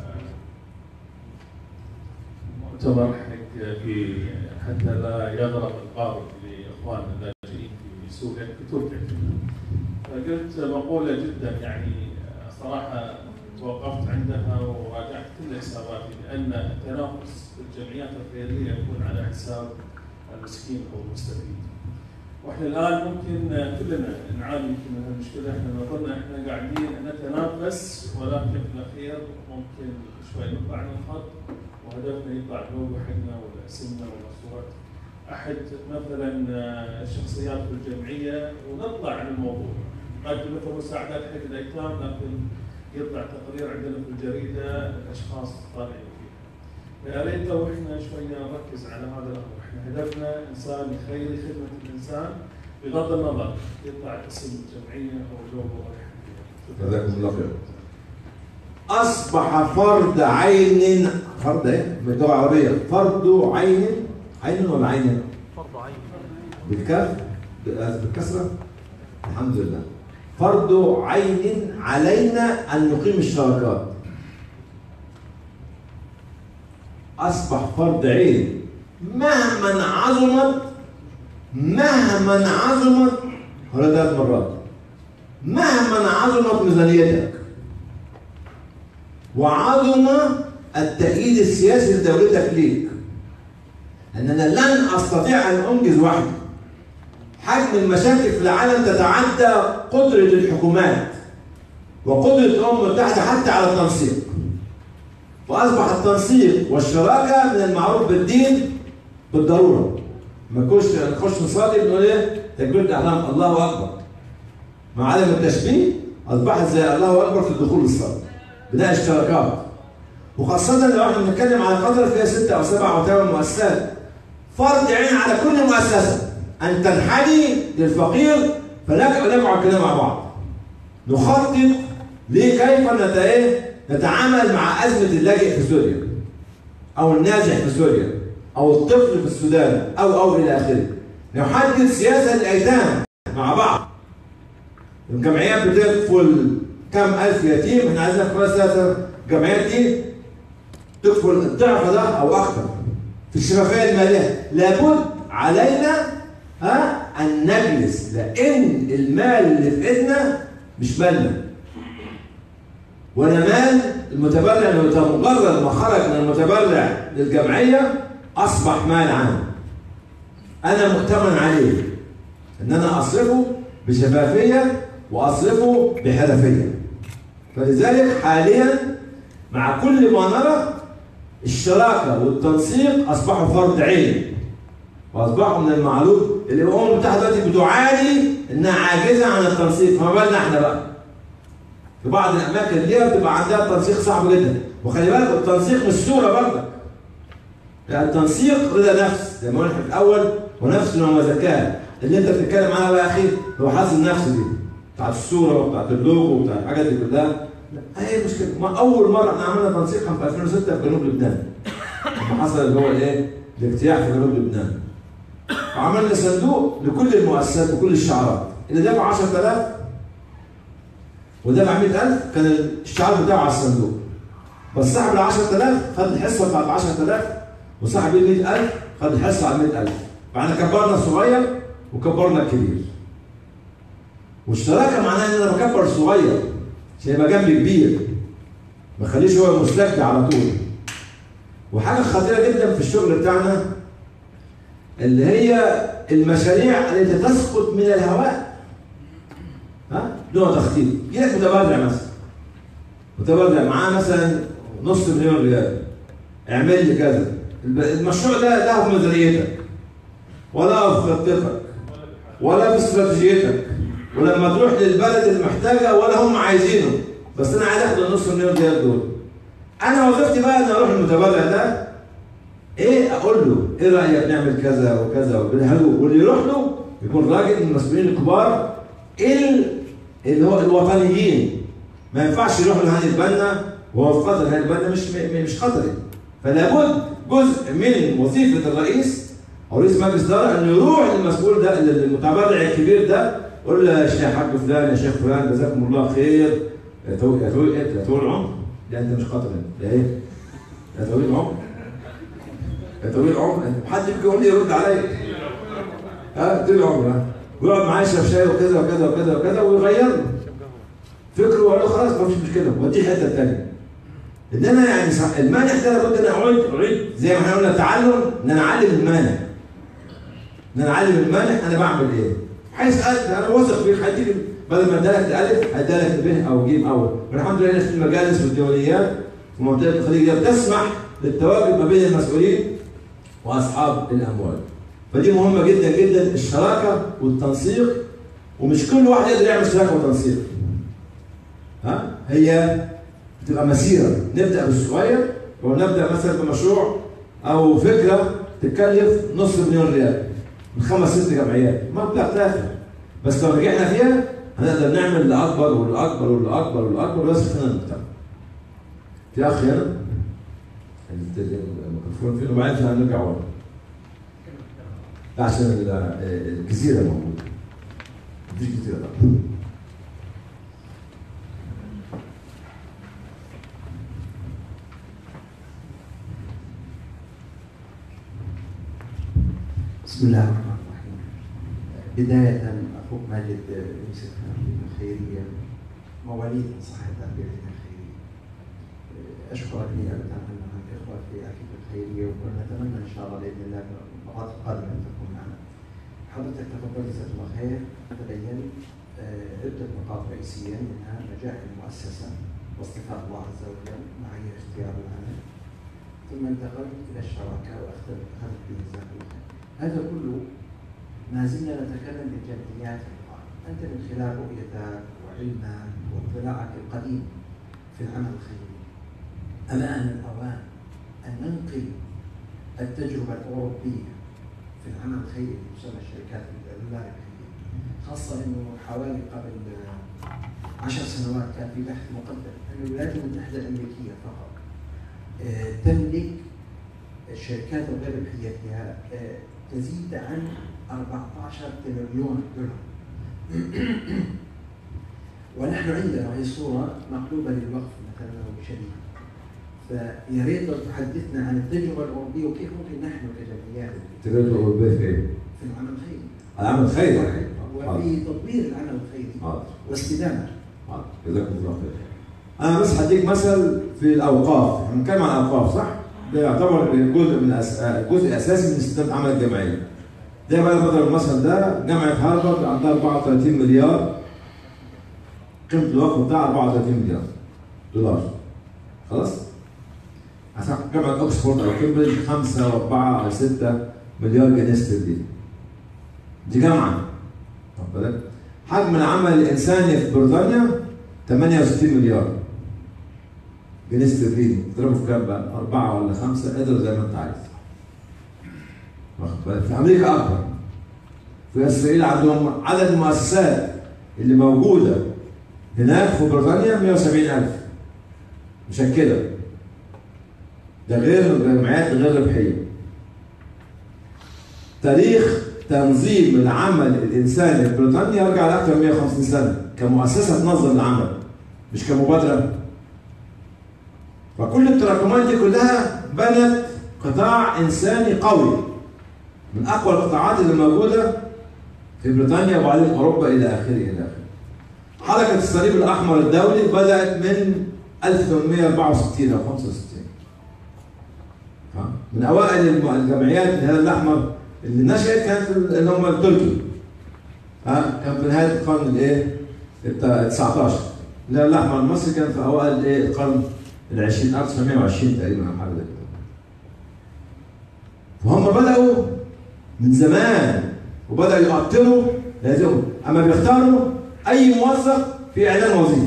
مؤتمر حق في حتى لا يغرق القارب لاخواننا اللاجئين في سوريا في تركيا فقلت مقوله جدا يعني صراحه توقفت عندها وراجعت كل حساباتي بان التنافس في الجمعيات الخيريه يكون على حساب المسكين او المستفيد. واحنا الان ممكن كلنا نعاني يمكن من المشكله احنا نظن احنا قاعدين نتنافس ولكن في الاخير ممكن شوي نطلع عن الخط وهدفنا يطلع اللوجو حقنا ولا اسمنا ولا صوره احد مثلا الشخصيات في الجمعيه ونطلع عن الموضوع. نقدم مثلا مساعدات حق الايتام لكن يطلع تقرير عندنا في الجريده الاشخاص طالعين فيه. يا ريت لو احنا شويه نركز على هذا الامر، احنا هدفنا انسان خيري خدمه الانسان بغض النظر يطلع اسم الجمعيه او اللوجو او أي حاجة. جزاكم الله خير اصبح فرض عين فرض ايه؟ باللغه العربيه فرض عين عين ولا عين؟ فرض عين بالكاف بالكسره الحمد لله فرض عين علينا ان نقيم الشراكات اصبح فرض عين مهما عظمت مهما عظمت هقولها ثلاث مرات مهما عظمت ميزانيتك وعظم التأييد السياسي لدولتك ليك أننا لن أستطيع أن أنجز وحدي حجم المشاكل في العالم تتعدى قدرة الحكومات وقدرة الأمم المتحدة حتى على التنسيق وأصبح التنسيق والشراكة من المعروف بالدين بالضرورة ما نكونش نخش نصلي بنقول إيه تكبيرة أحلام الله أكبر مع عدم التشبيه أصبحت زي الله أكبر في الدخول للصلاة بناء الشراكات وخاصة لو احنا بنتكلم على قدر فيها ستة أو سبعة أو ثمان مؤسسات فرض عين على كل مؤسسة أن تنحني للفقير فنجمع كلنا مع بعض نخطط لكيف نت إيه؟ نتعامل مع أزمة اللاجئ في سوريا أو النازح في سوريا أو الطفل في السودان أو أو إلى آخره نحدد سياسة الأيتام مع بعض الجمعيات بتكفل كم ألف يتيم احنا عايزين في خلال الجمعيات دي تكفل الضعف ده أو أكثر في الشفافية المالية لابد علينا ها أن نجلس لأن المال اللي في إيدنا مش مالنا ولا مال المتبرع المت- مجرد ما خرج من المتبرع للجمعية أصبح مال عام أنا مؤتمن عليه إن أنا أصرفه بشفافية وأصرفه بحرفية فلذلك حاليا مع كل ما نرى الشراكة والتنسيق أصبحوا فرض عين وأصبحوا من المعلوم اللي الأمم المتحدة دلوقتي بتعاني إنها عاجزة عن التنسيق فما بالنا إحنا بقى في بعض الأماكن دي بتبقى عندها تنسيق صعب جدا وخلي بالك التنسيق مش صورة برضك يعني التنسيق رضا نفس زي ما قلنا في الأول ونفس وما زكاة اللي أنت بتتكلم عنها بقى أخي هو حظ النفس دي بتاعت الصورة وبتاعت اللوجو وبتاعت الحاجات دي كلها لا هي مشكلة ما أول مرة إحنا عملنا تنسيق كان في 2006 في جنوب لبنان لما حصل اللي هو الإيه؟ الاجتياح في جنوب لبنان وعملنا صندوق لكل المؤسسات وكل الشعارات اللي دفع 10000 ودفع 100000 كان الشعار بتاعه على الصندوق بس صاحب ال 10000 خد الحصه بتاعت 10000 وصاحب ال 100000 خد الحصه على 100000 فاحنا كبرنا الصغير وكبرنا الكبير والشراكه معناها ان انا بكبر الصغير عشان يبقى جنبي كبير ما اخليش هو مستكبر على طول وحاجه خطيره جدا في الشغل بتاعنا اللي هي المشاريع التي تسقط من الهواء ها دون تخطيط يجي لك متبرع مثلا متبرع معاه مثلا نص مليون ريال اعمل لي كذا الب- المشروع ده لا في ميزانيتك ولا في خطتك ولا في استراتيجيتك ولما تروح للبلد المحتاجه ولا هم عايزينه بس انا عايز اخد النص مليون ريال دول انا وظيفتي بقى ان اروح المتبرع ده ايه اقول له ايه رايك نعمل كذا وكذا وبالهدوء واللي يروح له يكون راجل من المسؤولين الكبار ال- اللي هو الوطنيين ما ينفعش يروح لهاني البنا وهو في قطر هاني البنا مش م- مش قطري فلا بد جزء من وظيفه الرئيس او رئيس مجلس الاداره انه يروح للمسؤول ده المتبرع الكبير ده يقول له يا شيخ حاج فلان يا شيخ فلان جزاكم الله خير يا طويل يا طويل إيه؟ يا طويل العمر لا انت مش قطري يا ايه؟ يا طويل العمر يا طويل العمر حد يجي يقول لي يرد عليا ها طويل العمر ها ويقعد معاه يشرب شاي وكذا وكذا وكذا وكذا ويغير له فكره وقال له خلاص ما فيش مشكله وديه حته ثانيه ان انا يعني صح المانح ده لابد ان اعيد اعيد زي ما احنا قلنا التعلم ان انا اعلم المانح ان انا اعلم المانح انا بعمل ايه حيث قال انا واثق فيك هديك بدل ما ادالك الف هدالك ب او ج اول والحمد لله في المجالس والدوليات في منطقه الخليج دي بتسمح للتواجد ما بين المسؤولين واصحاب الاموال فدي مهمه جدا جدا الشراكه والتنسيق ومش كل واحد يقدر يعمل شراكه وتنسيق ها هي بتبقى مسيره نبدا بالصغير ونبدا مثلا بمشروع او فكره تتكلف نص مليون ريال من خمس ست جمعيات مبلغ تافه بس لو نجحنا فيها هنقدر نعمل لاكبر والاكبر والاكبر والاكبر ويصل فينا المجتمع. في اخ هنا الميكروفون فين وبعدين هنرجع ورا. ده عشان ال- الجزيره موجوده. مفيش جزيره طبعا. بسم الله الرحمن الرحيم بداية أخوك ماجد يوسف من الخيرية مواليد من صحة تربيتنا الخيرية أشكرك نيابة عن الإخوة في أكيد الخيرية ونتمنى إن شاء الله بإذن الله في المرات القادمة أن تكون معنا حضرتك تفضلت جزاك الله خير تبين آه، عدة نقاط رئيسية منها نجاح المؤسسة واصطفاء الله عز وجل معايير اختيار العمل ثم انتقلت إلى الشراكة وأخذت أخذت به جزاك الله خير هذا كله ما زلنا نتكلم بجديات القائم أنت من خلال رؤيتك وعلمك واطلاعك القديم في العمل الخيري الآن الأوان أن ننقل التجربة الأوروبية في العمل الخيري تسمى الشركات الربحية خاصة أنه حوالي قبل آه، عشر سنوات كان في بحث مقدم أن الولايات المتحدة الأمريكية فقط آه، تملك الشركات الغير ربحية فيها آه، تزيد عن 14 تريليون دولار ونحن عندنا وهي صورة مقلوبة للوقف مثلا أو شبيهة فيا ريت لو تحدثنا عن التجربة الأوروبية وكيف ممكن نحن كجمعيات التجربه الاوروبيه في ايه؟ في العمل الخيري العمل الخيري يعني. وفي تطوير العمل الخيري حاضر واستدامته حاضر جزاكم الله خير. انا بس هديك مثل في الاوقاف، احنا بنتكلم عن الاوقاف صح؟ ده يعتبر جزء من أس... جزء اساسي من استدامه عمل الجمعيه. ده بقى بضرب المثل ده جامعه هارفارد عندها 34 مليار قيمه الوقف بتاعها 34 مليار دولار. خلاص؟ عشان جامعه اوكسفورد او كامبريدج 5 و4 او 6 مليار جنيه استرليني. دي جامعه. واخد بالك؟ حجم العمل الانساني في بريطانيا 68 مليار جنيه استرليني اضربه في كام بقى؟ أربعة ولا خمسة اضرب زي ما أنت عايز. واخد بالك؟ في أمريكا أكبر. في إسرائيل عندهم عدد المؤسسات اللي موجودة هناك في بريطانيا 170 ألف مشكلة. ده غير الجمعيات الغير ربحية. تاريخ تنظيم العمل الانساني في بريطانيا يرجع لاكثر من 150 سنه كمؤسسه تنظم العمل مش كمبادره فكل التراكمات دي كلها بنت قطاع انساني قوي من اقوى القطاعات اللي موجوده في بريطانيا وبعدين اوروبا الى اخره الى اخره حركه الصليب الاحمر الدولي بدات من 1864 او 65 ها؟ من اوائل الم- الجمعيات الهلال الاحمر اللي نشأت كانت في ال- اللي هم التركي ها كان في نهايه القرن الايه؟ ال 19 الهلال الاحمر المصري كان في اوائل الايه؟ القرن ال 20 1920 تقريبا او حاجه زي كده فهم بداوا من زمان وبداوا يقطروا لازم اما بيختاروا اي موظف في اعلان وظيفي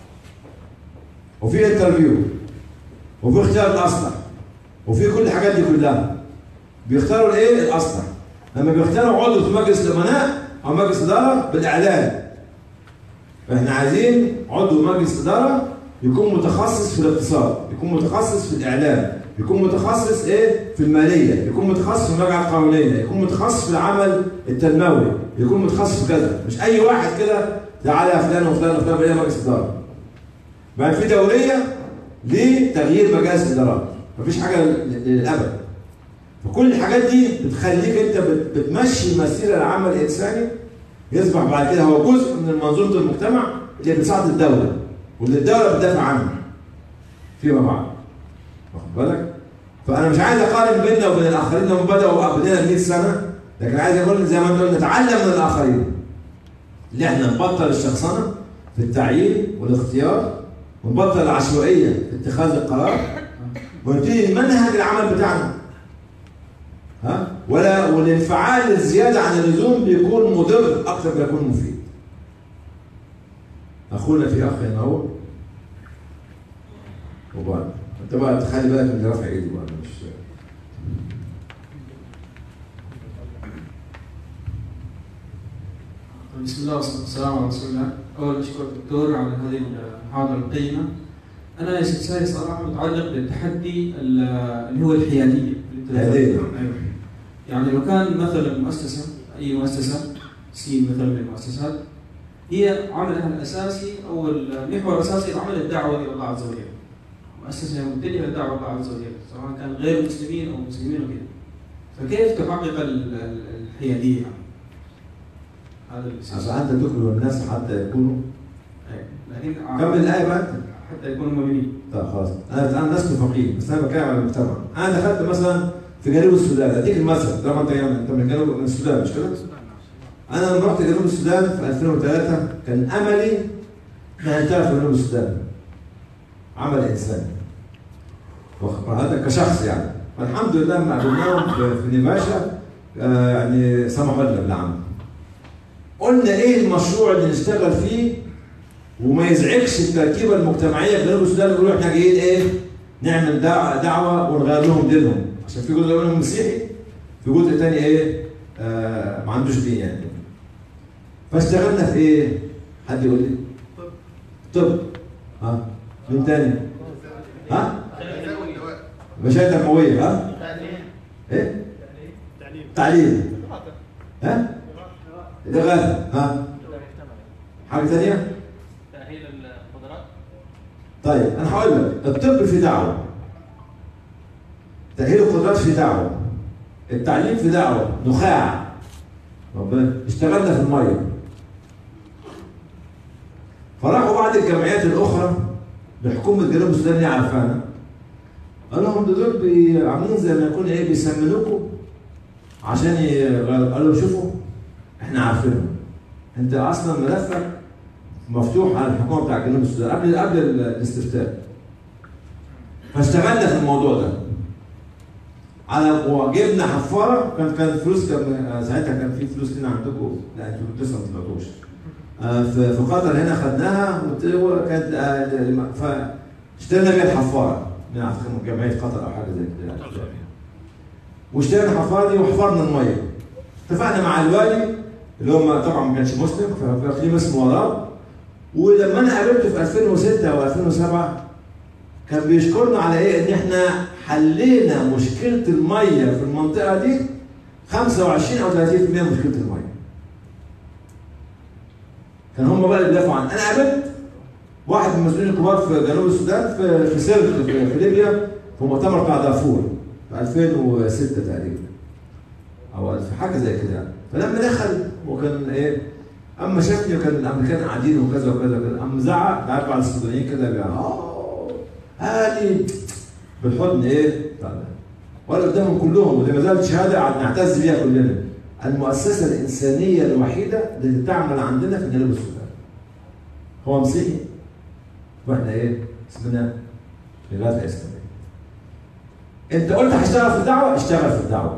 وفي انترفيو وفي اختيار الاصلح وفي كل الحاجات دي كلها بيختاروا الايه الاصلح لما بيختاروا عضو في مجلس الامناء او مجلس اداره بالاعلان فاحنا عايزين عضو مجلس اداره يكون متخصص في الاقتصاد يكون متخصص في الاعلام يكون متخصص ايه في الماليه يكون متخصص في المراجعه القانونيه يكون متخصص في العمل التنموي يكون متخصص في كذا مش اي واحد كده تعالى يا فلان وفلان وفلان بقى مجلس اداره بعد في دوريه لتغيير مجالس الادارات مفيش حاجه للابد فكل الحاجات دي بتخليك انت بت- بتمشي مسيره العمل الانساني يصبح بعد كده هو جزء من منظومه المجتمع اللي بتساعد الدوله واللي الدوله بتدافع عنه فيما بعد واخد بالك؟ فانا مش عايز اقارن بيننا وبين الاخرين لهم بداوا قبلنا 100 سنه لكن عايز اقول زي ما انت قلت نتعلم من الاخرين اللي احنا نبطل الشخصنه في التعيين والاختيار ونبطل العشوائيه في اتخاذ القرار ونبتدي نمنهج العمل بتاعنا ها ولا والانفعال الزياده عن اللزوم بيكون مضر اكثر ما يكون مفيد اخونا في اخ هنا اهو وبعد انت بقى تخلي بالك من اللي رافع ايده بقى مش بسم الله والصلاة والسلام على رسول الله. أول أشكر الدكتور على هذه المحاضرة القيمة. أنا استفساري صراحة متعلق بالتحدي ال- اللي هو الحيادية. اللي أنت ذكرتها. حيادية. أيوه. يعني لو كان مثلا مؤسسة أي مؤسسة سين مثلا من المؤسسات هي عملها الأساسي أو المحور الأساسي العمل الدعوة إلى الله عز وجل. مؤسسة متجهة للدعوة إلى الله عز وجل سواء كان غير مسلمين أو مسلمين وكذا. فكيف تحقق ال- ال- الحيادية؟ هذا اللي عشان انت تكرم الناس حتى يكونوا أيوة. لكن كمل الايه بقى انت حتى يكونوا مؤمنين طيب خلاص انا انا لست فقيه بس انا بتكلم عن المجتمع انا دخلت مثلا في جنوب السودان اديك المثل طالما انت يعني انت من جنوب من السودان مش كده؟ انا لما رحت جنوب السودان في 2003 كان املي ان نشتغل في جنوب السودان عمل انساني واخد بالك؟ هذا كشخص يعني فالحمد لله لما قابلناهم في- في نيفاشا آه، يعني سمحوا لنا بالعمل قلنا ايه المشروع اللي نشتغل فيه وما يزعجش التركيبه المجتمعيه في جنوب السودان يقولوا احنا جايين ايه؟ نعمل دع- دعوه ونغير لهم دينهم عشان في جزء منهم مسيحي في جزء تاني ايه؟ آه ما عندوش دين يعني فاشتغلنا في ايه؟ حد يقول لي؟ طب ها مين تاني؟ ها؟ الغذاء والدواء مشاهد تنمويه ها؟ ايه؟ تعليم ها؟ الإغاثة ها؟ حاجة تانية؟ تأهيل القدرات طيب انا هقول لك الطب في دعوه تأهيل القدرات في دعوه التعليم في دعوه نخاع ربنا اشتغلنا في الميه فراحوا بعض الجمعيات الاخرى لحكومه جنوب السودان اللي عارفانا قال لهم ده دول بي- عاملين زي ما يكون ايه بيسمنوكوا عشان يغيروا قالوا شوفوا احنا عارفينهم انت اصلا ملفك مفتوح على الحكومه بتاع جنوب السودان قبل قبل الاستفتاء فاشتغلنا في الموضوع ده على وجبنا حفاره كان كان فلوس كان ساعتها كان في فلوس هنا عندكم لا انتوا لسه ما طلعتوش آه، في في قطر هنا خدناها وت- وكانت آه، فاشترينا بيها الحفاره من أعتقد من جمعيه قطر او حاجه زي كده واشترينا الحفاره دي وحفرنا الميه اتفقنا مع الوالي اللي هو ما- طبعا ما كانش مسلم فاقليم اسمه وراه ولما انا قابلته في 2006 و 2007 كان بيشكرنا على ايه؟ ان احنا حلينا مشكله الميه في المنطقه دي 25 او 30% من مشكله الميه. كان هم بقى اللي بيدافعوا عنها، انا قابلت واحد من المسؤولين الكبار في جنوب السودان في في سرت في, في ليبيا في مؤتمر بتاع دارفور في 2006 تقريبا. او في حاجه زي كده يعني. فلما دخل وكان ايه اما شافني وكان الامريكان قاعدين وكذا وكذا وكذا اما زعق عارف بعض السودانيين كده بيقول اه هادي بالحضن ايه بتاع ده. ولا قدامهم كلهم ودي ما زالت شهاده قاعد نعتز بيها كلنا المؤسسه الانسانيه الوحيده التي تعمل عندنا في جنوب السودان هو مسيحي واحنا ايه اسمنا للغايه الاسلاميه. انت قلت هشتغل في الدعوه اشتغل في الدعوه.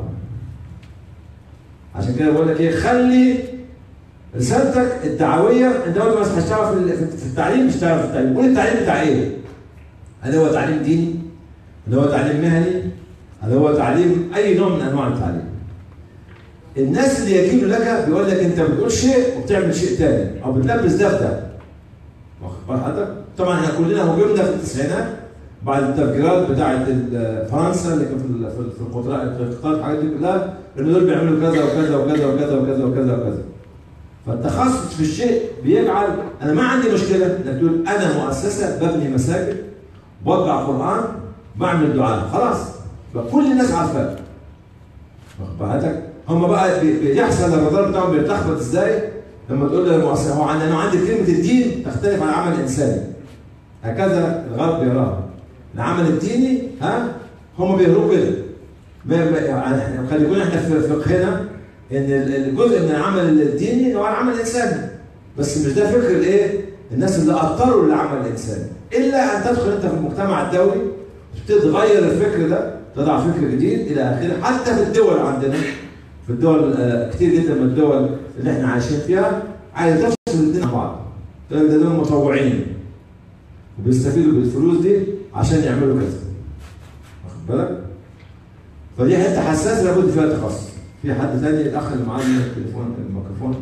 عشان كده بقول لك ايه خلي رسالتك الدعويه انت قلت مثلا هشتغل في ال- في التعليم اشتغل في التعليم قول التعليم بتاع ايه؟ هل هو تعليم ديني؟ هل هو تعليم مهني؟ هل هو تعليم اي نوع من انواع التعليم؟ الناس اللي يجيبوا لك بيقول لك انت بتقول شيء وبتعمل شيء تاني او بتلبس ده في ده. واخد بال حضرتك؟ طبعا احنا كلنا هجمنا في التسعينات بعد التفجيرات بتاعت ال- فرنسا اللي كان في ال- في ال- في القطاع في القطاع الحاجات دي كلها ان دول بيعملوا كذا وكذا وكذا وكذا وكذا وكذا وكذا. فالتخصص في الشيء بيجعل انا ما عندي مشكله انك تقول انا مؤسسه ببني مساجد بوضع قران بعمل دعاء خلاص يبقى كل الناس عارفاه واخد بالك هم بقى بي- بيحصل الرادار بتاعهم بيتلخبط ازاي لما تقول للمؤسسه هو عندنا عندي كلمه الدين تختلف عن العمل الانساني هكذا الغرب بيراها العمل الديني ها هم بيهربوا كده ما- ما- يعني خلي بالنا احنا في فقهنا ان ال- الجزء من العمل الديني هو العمل الانساني بس مش ده فكر الايه؟ الناس اللي اضطروا للعمل الانساني الا ان تدخل انت في المجتمع الدولي تبتدي تغير الفكر ده تضع فكر جديد الى اخره حتى في الدول عندنا في الدول آه، كتير جدا من الدول اللي احنا عايشين فيها عايزه تفصل الاثنين عن بعض تقول ده دول مطوعين وبيستفيدوا بالفلوس دي عشان يعملوا كذا واخد بالك؟ فدي حته حساسه لابد فيها تخصص في حد ثاني الاخ اللي معاه التليفون الميكروفون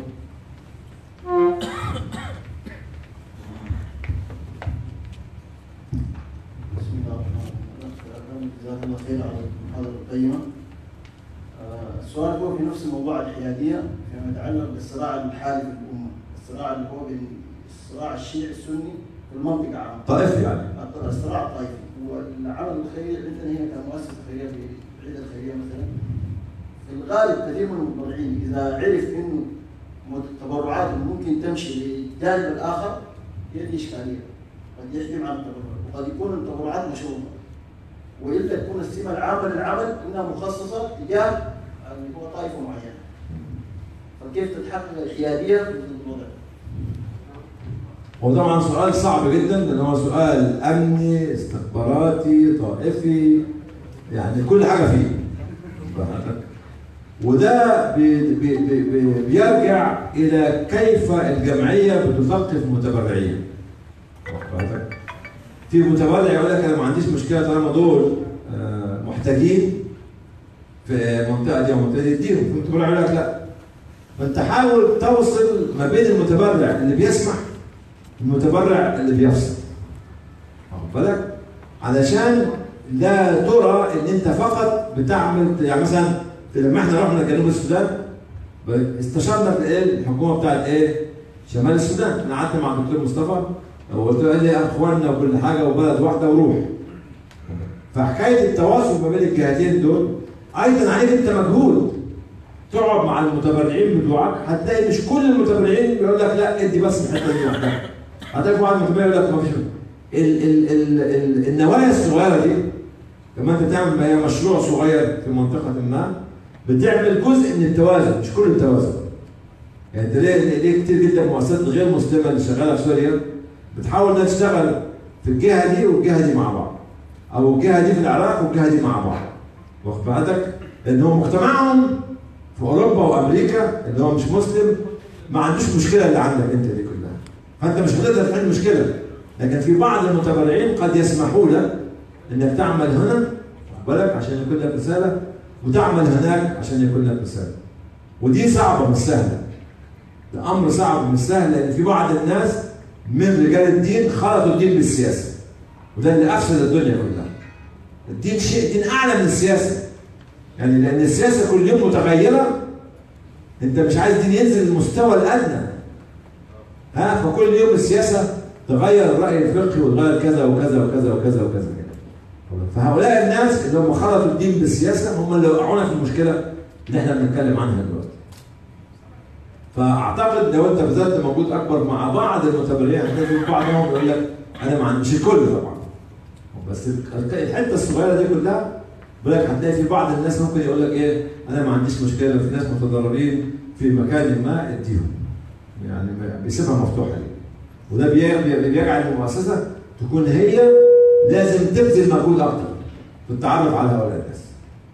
بسم الله الرحمن الرحيم جزاك الله خير على المحاضرة القيمة. آه، السؤال هو في نفس موضوع الحيادية فيما يتعلق بالصراع الحالي في الأمة، الصراع اللي هو بين الصراع الشيعي السني في المنطقة عامة. طائفي يعني الصراع الطائفي والعمل الخيري عندنا هنا كمؤسسة خيرية في العيد الخيرية مثلا في الغالب كثير من المتبرعين إذا عرف إنه تبرعاته ممكن تمشي للجانب الآخر هي دي إشكالية. قد يحجم عن التبرع وقد يكون التبرعات مشروطه والا تكون السمه العامه للعمل انها مخصصه تجاه اللي هو طائفه معينه فكيف تتحقق الحياديه في الوضع؟ هو طبعا سؤال صعب جدا لان هو سؤال امني استخباراتي طائفي يعني كل حاجه فيه فاهمك؟ وده بي بي بي بي بيرجع الى كيف الجمعيه بتثقف المتبرعين فاهمك؟ في متبرع يقول لك انا ما عنديش مشكله طالما دول آه، محتاجين في المنطقه دي ومنطقه دي اديهم في متبرع يقول لك لا فانت حاول توصل ما بين المتبرع اللي بيسمح المتبرع اللي بيفصل واخد بالك علشان لا ترى ان انت فقط بتعمل يعني مثلا في- لما احنا رحنا جنوب السودان ب- استشرنا في الايه الحكومه بتاعت ايه شمال السودان انا قعدت مع الدكتور مصطفى وقلت له قال لي اخواننا وكل حاجه وبلد واحده وروح فحكايه التواصل ما بين الجهتين دول ايضا عليك انت مجهود تقعد مع المتبرعين بتوعك هتلاقي مش كل المتبرعين بيقول لك لا ادي بس الحته دي لوحدها هتلاقي واحد متبرع يقول لك ما فيش ال ال ال ال النوايا الصغيره دي لما انت تعمل ما هي مشروع صغير في منطقه ما بتعمل جزء من التوازن مش كل التوازن يعني انت ليه ليه كتير جدا مؤسسات غير مسلمه اللي شغاله في سوريا بتحاول انها تشتغل في الجهه دي والجهه دي مع بعض او الجهه دي في العراق والجهه دي مع بعض واخد بالك؟ لان هو مجتمعهم في اوروبا وامريكا اللي هو مش مسلم ما عندوش مشكله اللي عندك انت دي كلها فانت مش هتقدر تحل مشكله لكن في بعض المتبرعين قد يسمحوا لك انك تعمل هنا واخد بالك عشان يكون لك رساله وتعمل هناك عشان يكون لك رساله ودي صعبه مش سهله ده امر صعب مش سهل لان في بعض الناس من رجال الدين خلطوا الدين بالسياسه وده اللي افسد الدنيا كلها الدين شيء دين اعلى من السياسه يعني لان السياسه كل يوم متغيره انت مش عايز دين ينزل للمستوى الادنى ها فكل يوم السياسه تغير الراي الفقهي وتغير كذا وكذا وكذا وكذا وكذا كده فهؤلاء الناس اللي هم خلطوا الدين بالسياسه هم اللي وقعونا في المشكله اللي احنا بنتكلم عنها دلوقتي فاعتقد لو انت بذلت مجهود اكبر مع بعض المتبرعين هتلاقي في بعضهم يقول لك انا ما عنديش الكل طبعا بس الحته الصغيره دي كلها بقول لك هتلاقي في بعض الناس ممكن يقول لك ايه انا ما عنديش مشكله في ناس متضررين في مكان ما اديهم يعني بيسيبها مفتوحه ليه وده بي- بي- بيجعل المؤسسه تكون هي لازم تبذل مجهود اكتر في التعرف على هؤلاء الناس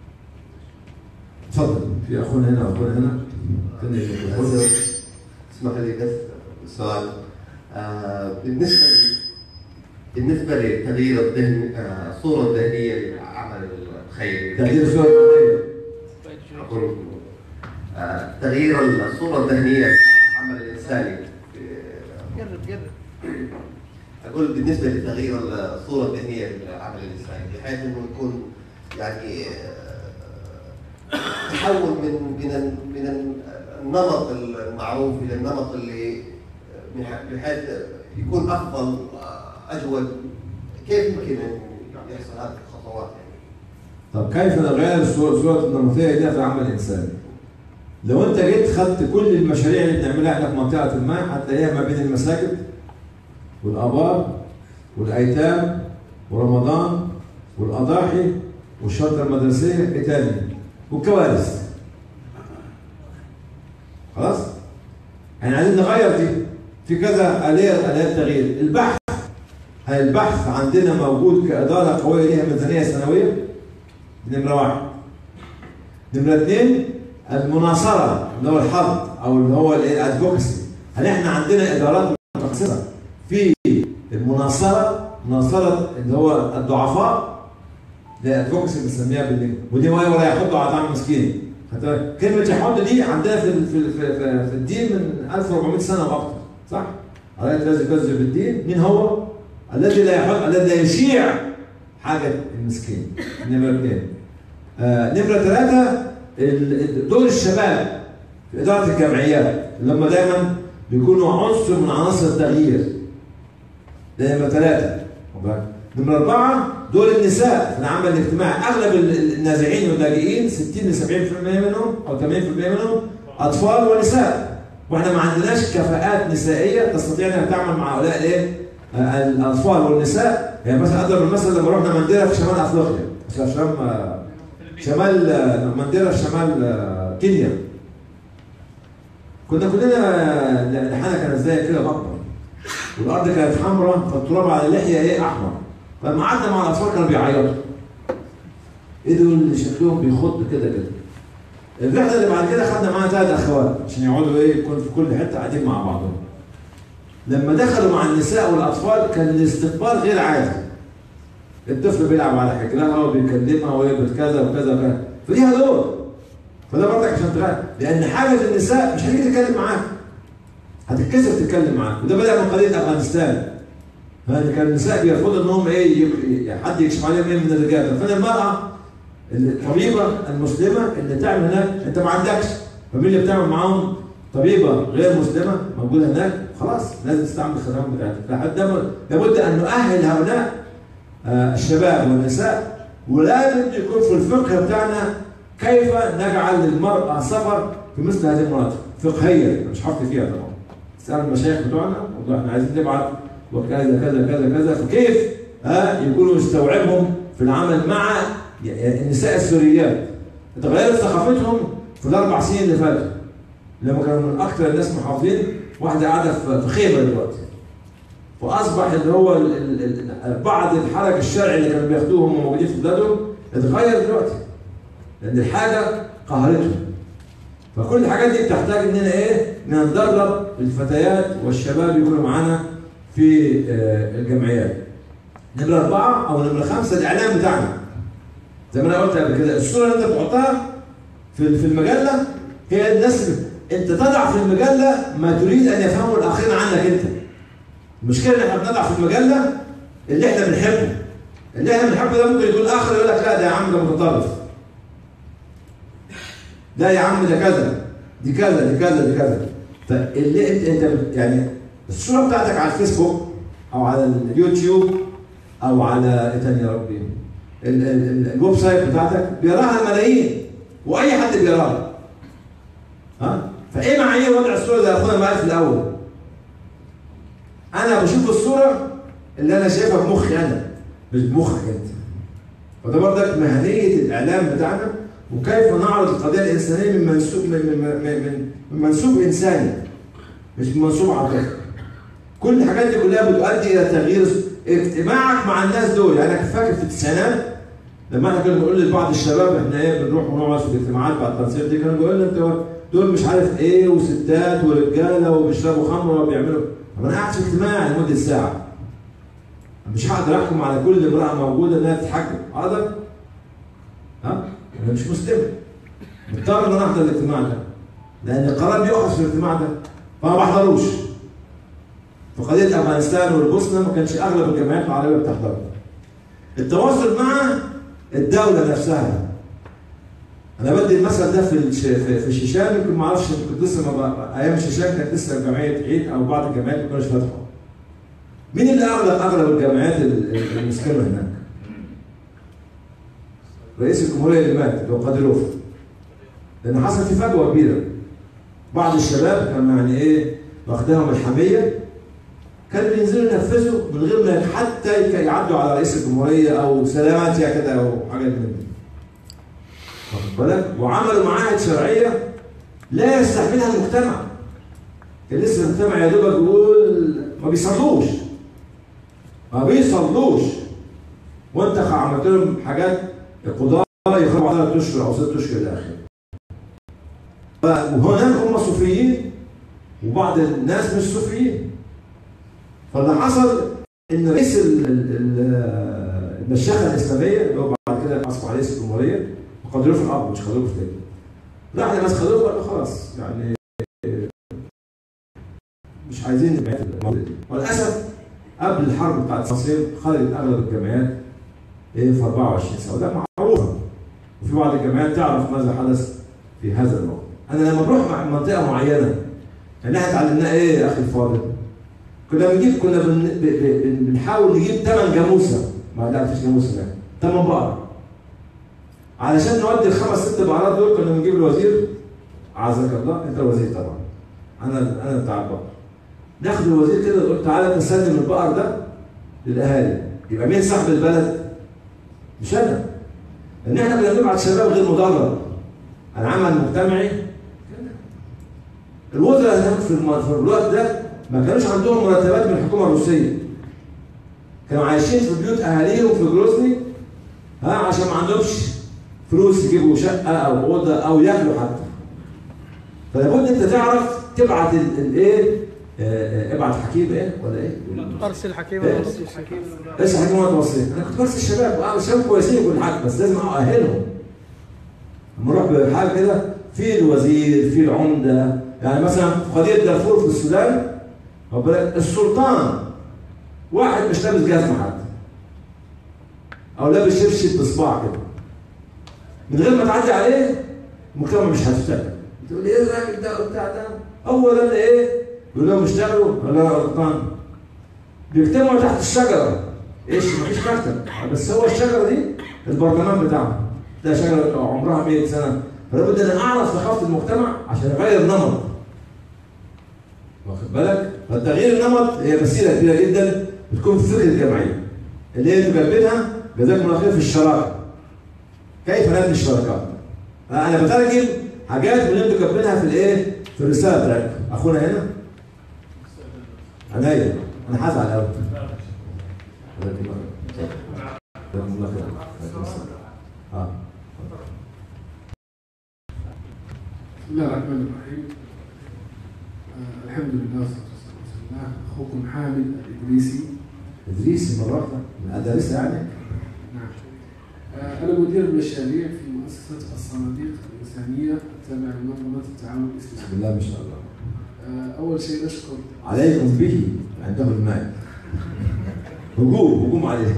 اتفضل في اخونا هنا واخونا هنا فين الميكروفون؟ اسمح لي بس سؤال آه بالنسبه لي بالنسبه لتغيير الذهن آه الصوره الذهنيه للعمل الخيري تغيير الصورة الذهنية. أقول آه تغيير الصوره الذهنيه للعمل الانساني قرب قرب اقول بالنسبه لتغيير الصوره الذهنيه للعمل الانساني بحيث انه يكون يعني آه، تحول من من ال- من ال- النمط المعروف الى النمط اللي بح- بحيث يكون افضل آه، اجود كيف يمكن أن يحصل هذه الخطوات يعني؟ طب كيف نغير الصورة الصورة النمطية دي في العمل الإنساني؟ لو أنت جيت خدت كل المشاريع اللي بنعملها احنا في منطقة ما هتلاقيها ما بين المساجد والآبار والأيتام ورمضان والأضاحي والشرطة المدرسية إيه تاني؟ والكوارث. خلاص؟ احنا عايزين نغير دي في كذا آلية آليات تغيير، البحث البحث عندنا موجود كإدارة قوية ليها ميزانية سنوية نمرة واحد نمرة اثنين المناصرة اللي هو الحرب أو اللي هو الادفوكسي هل احنا عندنا إدارات متخصصة في المناصرة مناصرة اللي هو الضعفاء ده ادفوكسي بنسميها بالليل ودي ما ولا يحضوا على طعام مسكين حتى كلمة يحض دي عندنا في في في, في, في الدين من 1400 سنة وأكثر صح؟ على الذي يكذب بالدين مين هو؟ الذي لا يحض الذي لا يشيع حاجة المسكين نمرة اثنين آه نمرة ثلاثة ال- دور الشباب في إدارة الجمعيات اللي هم دايما بيكونوا عنصر من عناصر التغيير ده نمرة ثلاثة واخد بالك؟ نمرة أربعة دور النساء في العمل الاجتماعي أغلب ال- النازحين واللاجئين 60 ل 70% منهم أو 80% منهم أطفال ونساء واحنا ما عندناش كفاءات نسائية تستطيع أن تعمل مع هؤلاء الإيه؟ آه، الأطفال والنساء يعني مثلا أضرب المثل لما رحنا منديرة في شمال أفريقيا في شمال آه، شمال آه، منديرة في شمال آه، كينيا كنا كلنا لحانا كانت زي كده بكبر والارض كانت حمراء فالتراب على اللحيه ايه احمر فلما قعدنا مع الاطفال كانوا بيعيطوا ايه دول اللي شكلهم بيخض كده كده الرحله اللي بعد كده خدنا معانا ثلاث اخوات عشان يقعدوا ايه يكون في كل حته قاعدين مع بعضهم لما دخلوا مع النساء والاطفال كان الاستقبال غير عادي الطفل بيلعب على حجرها وبيكلمها وهي كذا وكذا وكذا فليها دور فده برضك عشان تغير لان حاجه النساء مش هتيجي تتكلم معاك هتتكسف تتكلم معاك وده بدا من قضيه افغانستان فان كان النساء بيرفضوا ان هم ايه يك- حد يكشف عليهم ايه من الرجال فانا المراه الطبيبه المسلمه اللي تعمل هناك انت ما عندكش فمين اللي بتعمل معاهم طبيبه غير مسلمه موجوده هناك خلاص لازم تستعمل الخدمات بتاعتك لحد ما- لابد ان نؤهل هؤلاء آه، الشباب والنساء ولابد يكون في الفقه بتاعنا كيف نجعل للمرأة سفر في مثل هذه المناطق فقهيا مش حفظ فيها طبعا تسأل المشايخ بتوعنا والله احنا عايزين نبعت وكذا كذا كذا كذا فكيف ها يكونوا يستوعبهم في العمل مع النساء السوريات تغيرت ثقافتهم في الاربع سنين اللي فاتوا لما كانوا من اكثر الناس محافظين واحده قاعده في في خيمه دلوقتي فاصبح اللي هو ال- ال- ال- بعض الحرج الشرعي اللي كانوا بياخدوه هم موجودين في بلادهم اتغير دلوقتي لان الحاجه قهرتهم فكل الحاجات دي بتحتاج اننا ايه ندرب الفتيات والشباب يكونوا معانا في آه، الجمعيات نمرة أربعة أو نمرة خمسة الإعلام بتاعنا زي ما أنا قلت قبل كده الصورة اللي أنت بتحطها في في المجلة هي الناس أنت تضع في المجلة ما تريد أن يفهمه الآخرين عنك أنت المشكلة إن إحنا بنضع في المجلة اللي إحنا بنحبه اللي إحنا بنحبه ده ممكن يكون آخر يقول لك لا ده يا عم ده متطرف لا يا عم ده كذا دي كذا دي كذا دي كذا فاللي انت انت بت- يعني الصوره بتاعتك على الفيسبوك او على اليوتيوب او على ايه تاني يا ربي ال- ال- ال- الويب سايت بتاعتك بيراها الملايين واي حد بيراها ها فايه معايير وضع الصوره زي اخونا ما قال في الاول انا بشوف الصوره اللي انا شايفها بمخي انا مش بمخك انت فده برضك مهنيه الاعلام بتاعنا وكيف نعرض القضيه الانسانيه من منسوب من من من, من, من منسوب انساني مش من منسوب عاطفي كل الحاجات دي كلها بتؤدي الى تغيير اجتماعك مع الناس دول يعني انا فاكر في التسعينات لما احنا كنا بنقول لبعض الشباب احنا ايه بنروح ونقعد في الاجتماعات بعد التنسيق دي كانوا بيقولوا لنا انتوا دول مش عارف ايه وستات ورجاله وبيشربوا خمره وبيعملوا طب انا قاعد في اجتماع لمده ساعه مش هقدر احكم على كل امراه موجوده انها تتحجب اقدر؟ ها؟ انا مش مستمع مضطر ان انا احضر الاجتماع ده لان القرار بيؤخذ في الاجتماع ده فما بحضروش في قضيه افغانستان والبوسنه ما كانش اغلب الجمعيات العربيه بتحضرها التواصل مع الدوله نفسها انا بدي المثل ده في الش... في في الشيشان يمكن ما اعرفش كنت لسه ما بقى... ايام الشيشان كانت لسه جمعيه عيد او بعض الجمعيات ما كانوش فاتحه مين اللي اغلب اغلب الجامعات ال- ال- المسلمه هناك؟ رئيس الجمهوريه اللي مات اللي هو قادروف لان حصل في فجوه كبيره بعض الشباب كان يعني ايه واخداهم الحميه كانوا بينزلوا ينفذوا من غير ما حتى يك- يعدوا على رئيس الجمهوريه او سلامات يا كده او حاجات من دي واخد بالك وعملوا معاهد شرعيه لا يستحملها المجتمع كان لسه المجتمع يا دوبك بيقول ما بيصلوش ما بيصلوش وانت عملت لهم حاجات القضاء يخرجوا ثلاث اشهر او ست اشهر الى اخره ف- وهناك هم صوفيين وبعض الناس مش صوفيين فاللي حصل ان رئيس ال- ال- ال- المشيخه الاسلاميه اللي هو بعد كده اصبح رئيس الجمهوريه قدروف الاب مش قدروف تاني راح لناس قدروف قال له خلاص يعني مش عايزين الجمعيات الموجوده دي وللاسف قبل الحرب بتاعت الصين خرجت اغلب الجمعيات ايه في 24 سنه وده معروفه وفي بعض الجمعيات تعرف ماذا حدث في هذا الوقت انا لما بروح مع منطقه معينه يعني احنا اتعلمناه ايه يا اخي الفاضل كنا بنجيب كنا بن... ب... ب... بنحاول نجيب ثمان جاموسه ما لا مفيش جاموسه هناك ثمان بقر علشان نودي الخمس ست بقرات دول كنا بنجيب الوزير عزك الله انت الوزير طبعا انا انا بتاع البقر ناخد الوزير كده نقول تعالى نسلم البقر ده للاهالي يبقى مين صاحب البلد؟ مش انا لان احنا كنا بنبعت شباب غير مدرب العمل المجتمعي الوزراء هناك في الم- في الوقت ده ما كانوش عندهم مرتبات من الحكومه الروسيه كانوا عايشين في بيوت اهاليهم في جروزني ها عشان ما عندهمش فلوس يجيبوا شقه او اوضه او ياكلوا حتى فلابد انت تعرف تبعت ال- الايه آه، آه، ابعت حكيم ايه ولا ايه؟ ارسل حكيم إيه؟ لسه حكيم وانا توصيت انا كنت برسل الشباب اه الشباب كويسين وكل حاجه بس لازم اؤهلهم لما اروح بحاجه كده في الوزير في العمده يعني مثلا في قضيه دارفور في السودان واخد بالك؟ السلطان واحد مش لابس جزمه حتى او لابس شبشب بصباع كده من غير ما تعدي عليه المجتمع مش هتشتغل تقول لي ايه الراجل ده وبتاع ده هو ده اللي ايه يقول لهم اشتغلوا ولا أنا غلطان بيجتمعوا تحت الشجره ايش مفيش مكتب بس هو الشجره دي البرلمان بتاعهم ده شجره عمرها 100 سنه فلابد ان اعرف ثقافه المجتمع عشان اغير نمط واخد بالك فتغيير النمط هي وسيله كبيره جدا بتكون في فكر الجمعيه اللي هي تجلبتها جزاكم الله خير في الشراكه كيف نبني الشراكات انا بترجم حاجات من اللي انتوا كاتبينها في الايه في الرساله بتاعتكم اخونا هنا عينيا انا هزعل قوي جزاكم الله خير. جزاكم الله خير عليكم السلام. اه بسم الله الرحمن الرحيم آه الحمد لله والصلاة والسلام على رسول الله أخوكم حامد الإدريسي ادريسي مره واحده من ادريس يعني نعم آه أنا مدير المشاريع في مؤسسة الصناديق الإنسانية التابعة لمنظمة التعاون بسم الإسلامي الله ما شاء الله آه أول شيء نشكر عليكم به عندهم المال هجوم هجوم عليه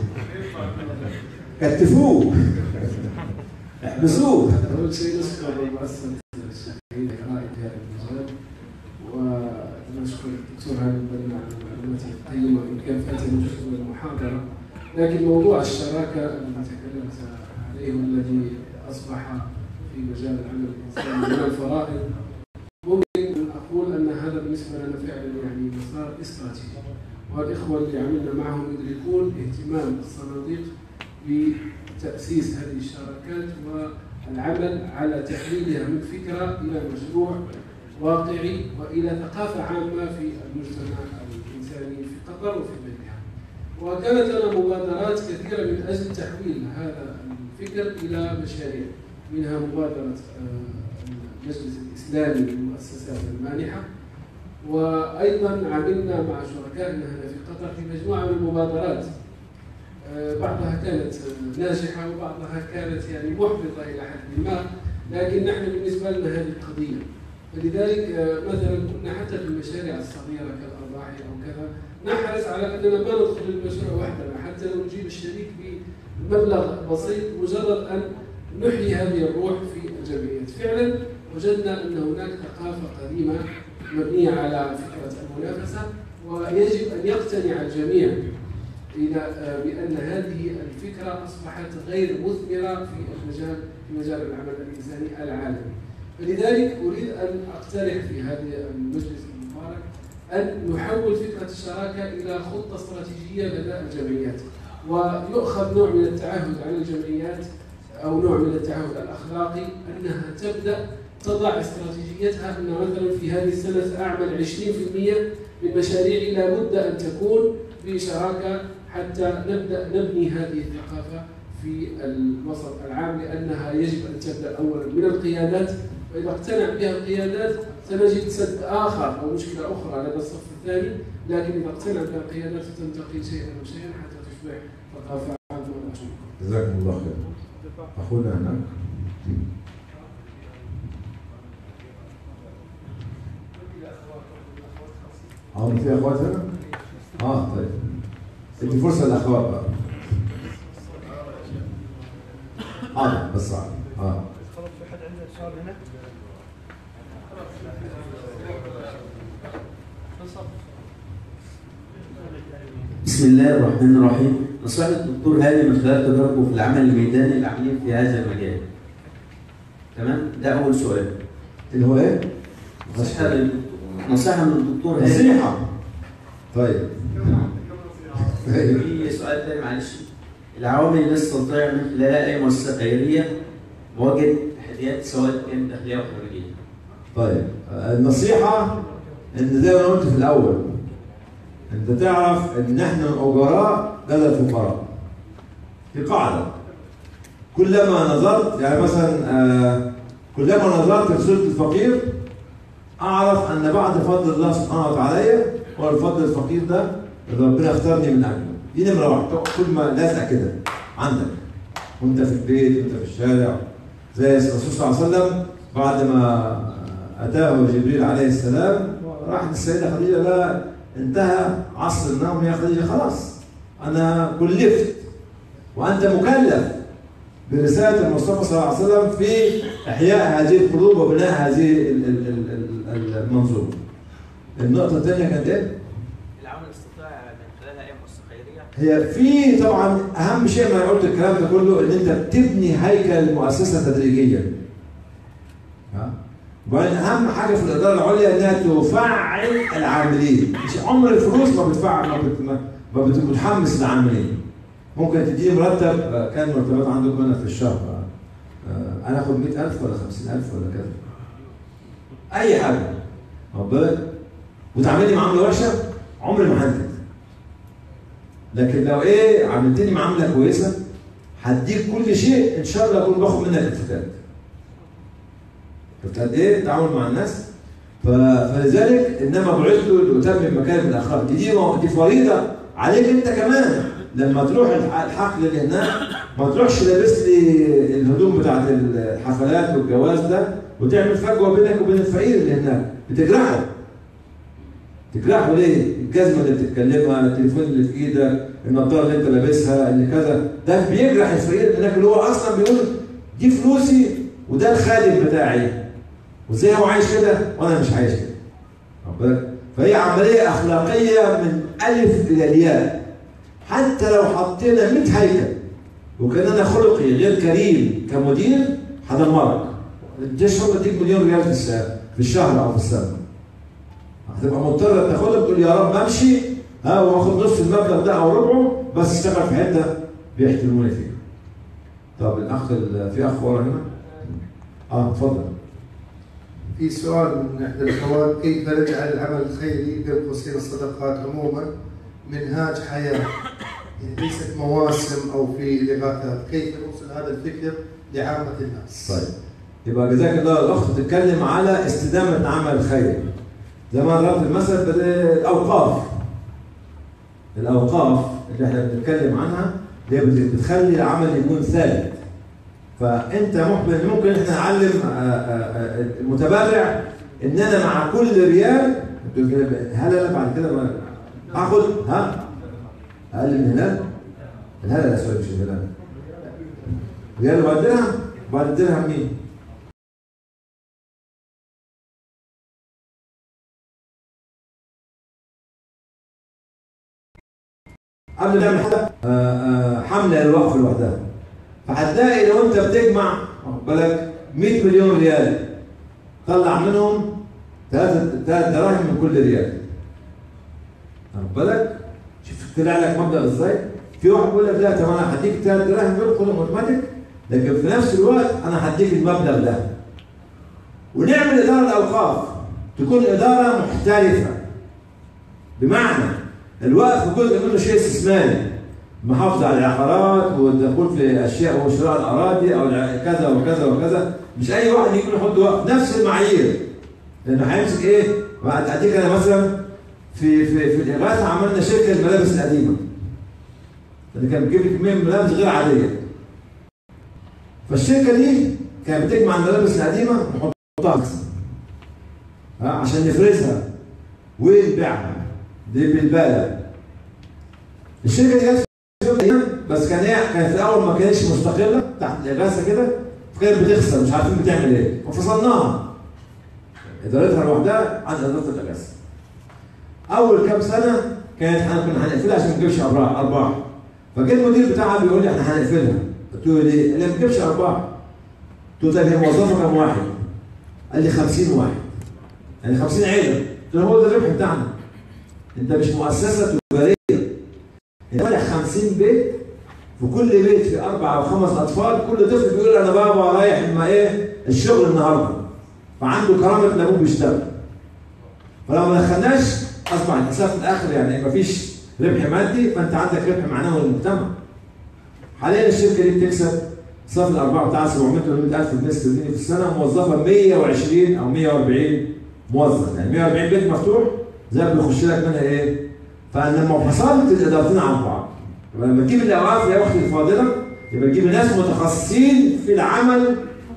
كتفوه احبسوه أول شيء نشكر مؤسسة الشهيد رائد هذا المجال ونشكر الدكتور هاني البنا على المعلومات القيمة وإن كان فاتنا جزء من المحاضرة لكن موضوع الشراكة الذي تكلمت عليه والذي أصبح في مجال العمل الإنساني من الفرائض ممكن أن أقول أن هذا بالنسبة لنا فعلا يعني مسار استراتيجي والإخوة اللي عملنا معهم يدركون اهتمام الصناديق بتأسيس هذه الشراكات والعمل على تحويلها من فكرة إلى مشروع واقعي وإلى ثقافة عامة في المجتمع الإنساني يعني في قطر وفي غيرها وكانت لنا مبادرات كثيرة من أجل تحويل هذا الفكر إلى مشاريع منها مبادرة آه، المجلس الإسلامي للمؤسسات المانحة وأيضا عملنا مع شركائنا هنا في قطر في مجموعة من المبادرات آه، بعضها كانت آه، ناجحة وبعضها كانت يعني محبطة إلى حد ما لكن نحن بالنسبة لنا هذه قضية فلذلك آه، مثلا كنا حتى في المشاريع الصغيرة كالأضاحي أو كذا نحرص على أننا ما ندخل المشروع وحدنا حتى لو نجيب الشريك بمبلغ بسيط مجرد أن نحيي هذه الروح في الجمعيات فعلا وجدنا أن هناك ثقافة قديمة مبنية على فكرة المنافسة ويجب أن يقتنع الجميع إلى آه، بأن هذه الفكرة أصبحت غير مثمرة في المجال في مجال العمل الإنساني العالمي فلذلك أريد أن أقترح في هذا المجلس المبارك أن نحول فكرة الشراكة إلى خطة استراتيجية لدى الجمعيات ويؤخذ نوع من التعهد على الجمعيات أو نوع من التعهد الأخلاقي أنها تبدأ تضع استراتيجيتها أن مثلا في هذه السنة سأعمل 20% من مشاريعي لابد أن تكون بشراكة حتى نبدأ نبني هذه الثقافة في الوسط العام لأنها يجب أن تبدأ أولا من القيادات وإذا اقتنع بها القيادات سنجد سد آخر أو مشكلة أخرى لدى الصف الثاني لكن إذا اقتنع بها القيادات ستنتقل شيئا فشيئا حتى تصبح ثقافة عامة جزاكم الله خير اخونا هناك اه في اخوات هنا؟ اه طيب ادي فرصه للاخوات بقى اه بس اه اه في حد عنده سؤال هنا؟ بسم الله الرحمن الرحيم نصيحة الدكتور هاني من خلال تجاربه في العمل الميداني العملي في هذا المجال تمام ده أول سؤال اللي هو ايه؟ نصيحة لل- نصيحة من الدكتور هاني نصيحة طيب في سؤال تاني معلش العوامل التي تستطيع من خلالها أي مؤسسة خيرية مواجهة تحديات سواء كانت داخلية أو خارجية طيب النصيحة ان زي ما أنا قلت في الاول انت تعرف ان احنا الاجراء لدى الفقراء في قاعدة كلما نظرت يعني مثلا آه، كلما نظرت في سورة الفقير اعرف ان بعد فضل الله سبحانه وتعالى هو الفضل الفقير ده اللي ربنا اختارني من اجله دي نمرة واحدة كل ما لازق كده عندك وانت في البيت وانت في الشارع زي الرسول صلى الله عليه وسلم بعد ما اتاه جبريل عليه السلام راح للسيده خديجه لا انتهى عصر النوم يا خديجه خلاص انا كلفت وانت مكلف برساله المصطفى صلى الله عليه وسلم في احياء هذه القلوب وبناء هذه ال- ال- ال- ال- المنظومه. النقطه الثانيه كانت ايه؟ العمل يستطيع من خلالها اي مؤسسه خيريه هي في طبعا اهم شيء ما قلت الكلام ده كله ان انت بتبني هيكل المؤسسه تدريجيا. ها؟ وبعدين اهم حاجه في الاداره العليا انها تفعل العاملين، مش عمر الفلوس ما بتفعل ما بت- ما- ما بت- بتحمس العاملين. ممكن تديني مرتب آه، كان مرتبات عندكم هنا في الشهر آه، آه، انا اخد 100000 ولا 50000 ولا كذا. اي حاجه. واخد بالك؟ وتعاملني معامله وحشه عمري ما هنتج. لكن لو ايه عملتني معامله كويسه هديك كل شيء ان شاء الله اكون باخد منك الفتات. شفت قد ايه التعامل مع الناس؟ ف- فلذلك انما بعثت لاتمم مكارم الاخلاق دي دي, مو- دي فريضه عليك انت كمان لما تروح الح- الحفل اللي هناك ما تروحش لابس لي الهدوم بتاعت الحفلات والجواز ده وتعمل فجوه بينك وبين الفقير اللي هناك بتجرحه تجرحه ليه؟ الجزمه اللي بتتكلمها، التليفون اللي في ايدك، النضاره اللي انت لابسها، اللي كذا، ده بيجرح الفقير اللي هناك اللي هو اصلا بيقول دي فلوسي وده الخادم بتاعي. وازاي هو عايش كده وانا مش عايش كده. واخد بالك؟ فهي عمليه اخلاقيه من الف الى الياء. حتى لو حطينا 100 هيكل وكان انا خلقي غير كريم كمدير هدمرك. الجيش هو يديك مليون ريال في السنه في الشهر او في السنه. هتبقى مضطر تاخدها تقول يا رب امشي ها واخد نص المبلغ ده او ربعه بس اشتغل في حته بيحترموني فيها. طب الاخ ال- في اخ ورا هنا؟ اه اتفضل. في سؤال من احدى الاخوات كيف نجعل العمل الخيري بين قوسين الصدقات عموما منهاج حياه يعني ليست مواسم او في الاغاثات كيف نوصل هذا الفكر لعامه الناس طيب يبقى جزاك الله الاخت تتكلم على استدامه عمل الخير زي ما ضربت المثل بال- الاوقاف الاوقاف اللي احنا بنتكلم عنها اللي هي بت- بتخلي العمل يكون ثابت فانت ممكن ممكن احنا نعلم آه، آه، آه، المتبرع ان انا مع كل ريال هل انا بعد كده ما- هاخد ها اقل من هلال الهلال لا سوري مش الهلال ريال وبعد درهم بعد الدرهم مين؟ قبل ما نعمل حاجه آه، آه، حمله للوقف لوحدها فهتلاقي لو انت بتجمع واخد بالك 100 مليون ريال طلع منهم ثلاثة ثلاث دراهم من كل ريال واخد بالك شوف طلع لك مبلغ ازاي في واحد بيقول لك لا طب انا هديك ثلاث دراهم دول خدهم اوتوماتيك لكن في نفس الوقت انا هديك المبلغ ده ونعمل اداره الاوقاف تكون اداره محترفه بمعنى الوقف جزء منه شيء استثماري محافظة على العقارات والدخول في اشياء وشراء الاراضي او الع- كذا وكذا وكذا مش اي واحد يجي يحط وقف نفس المعايير لانه هيمسك ايه؟ بعد اديك انا مثلا في في في الاغاثه عملنا شركه الملابس القديمه اللي كان بتجيب لي كميه من الملابس غير عاديه فالشركه دي كانت بتجمع الملابس القديمه ونحطها ها عشان نفرزها ونبيعها دي بالبالة الشركه دي جت في يوم من الأيام، بس كان هي كانت في الاول ما كانتش مستقله تحت الاغاثه كده فكانت بتخسر مش عارفين بتعمل ايه ففصلناها ادارتها لوحدها عن اداره الاغاثه اول كام سنه كانت احنا كنا هنقفلها عشان ما تجيبش ارباح ارباح فجه المدير بتاعها بيقول لي احنا هنقفلها قلت له ليه؟ قال لي ما بتجيبش ارباح قلت له طيب هي موظفه كام واحد؟ قال لي 50 واحد يعني 50 عيله قلت له هو ده الربح بتاعنا انت مش مؤسسه تجاريه انت فاتح 50 بيت في كل بيت في اربع او خمس اطفال كل طفل بيقول انا بابا رايح ما ايه الشغل النهارده فعنده كرامه ان ابوه بيشتغل فلو ما دخلناش اصبح الحساب في الاخر يعني مفيش ربح مادي فانت عندك ربح معنوي للمجتمع حاليا الشركه دي بتكسب صافي الارباح بتاعها 700 800 الف جنيه استرليني في السنه موظفه 120 او 140 موظف يعني 140 بيت مفتوح زي ما بيخش لك منها ايه؟ فلما فصلت الادارتين عن بعض يبقى لما تجيب الاوقاف يا اختي الفاضله يبقى تجيب ناس متخصصين في العمل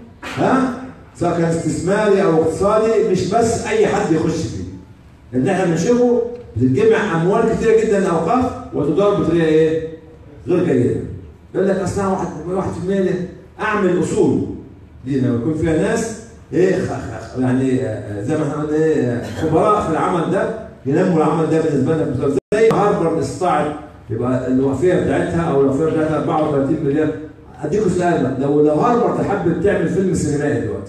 ها سواء كان استثماري او اقتصادي مش بس اي حد يخش فيه لان احنا بنشوفه بتتجمع اموال كثيره جدا اوقاف وتدار بطريقه ايه؟ غير جيده يقول لك اصلها واحد واحد في المية اعمل اصول دي لما يكون فيها ناس ايه خ- خ- يعني آه، زي ما احنا قلنا ايه آه، خبراء في العمل ده ينموا العمل ده بالنسبه لنا بصورة- زي ما هارفارد استطاعت يبقى الوفيه بتاعتها او الوفيه بتاعتها 34 مليار اديكم سؤال بقى، لو لو هارفارد حبت تعمل فيلم سينمائي دلوقتي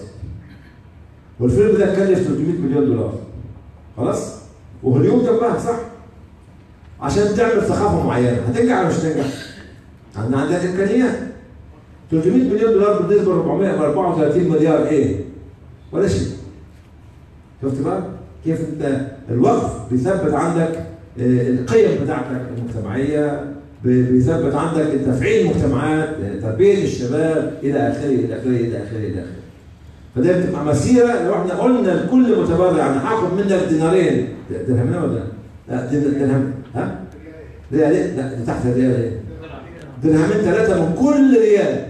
والفيلم ده كلف 300 مليون دولار خلاص وهوليود جنبها صح عشان تعمل ثقافه معينه هتنجح ولا مش هتنجح؟ عندنا عندها امكانيات 300 مليون دولار بالنسبه ل 434 مليار ايه؟ ولا شيء شفت بقى؟ كيف انت الوقف بيثبت عندك آه، القيم بتاعتك المجتمعيه بي- بيثبت عندك تفعيل المجتمعات آه، تربيه الشباب الى اخره الى اخره الى اخره الى اخره فده بتبقى مسيره لو احنا قلنا لكل متبرع انا هاخد منك دينارين درهمين ولا لا؟ لا دين- درهم ها؟ ريال إيه؟ لا دي تحت الريال ايه؟ درهمين ثلاثه من كل ريال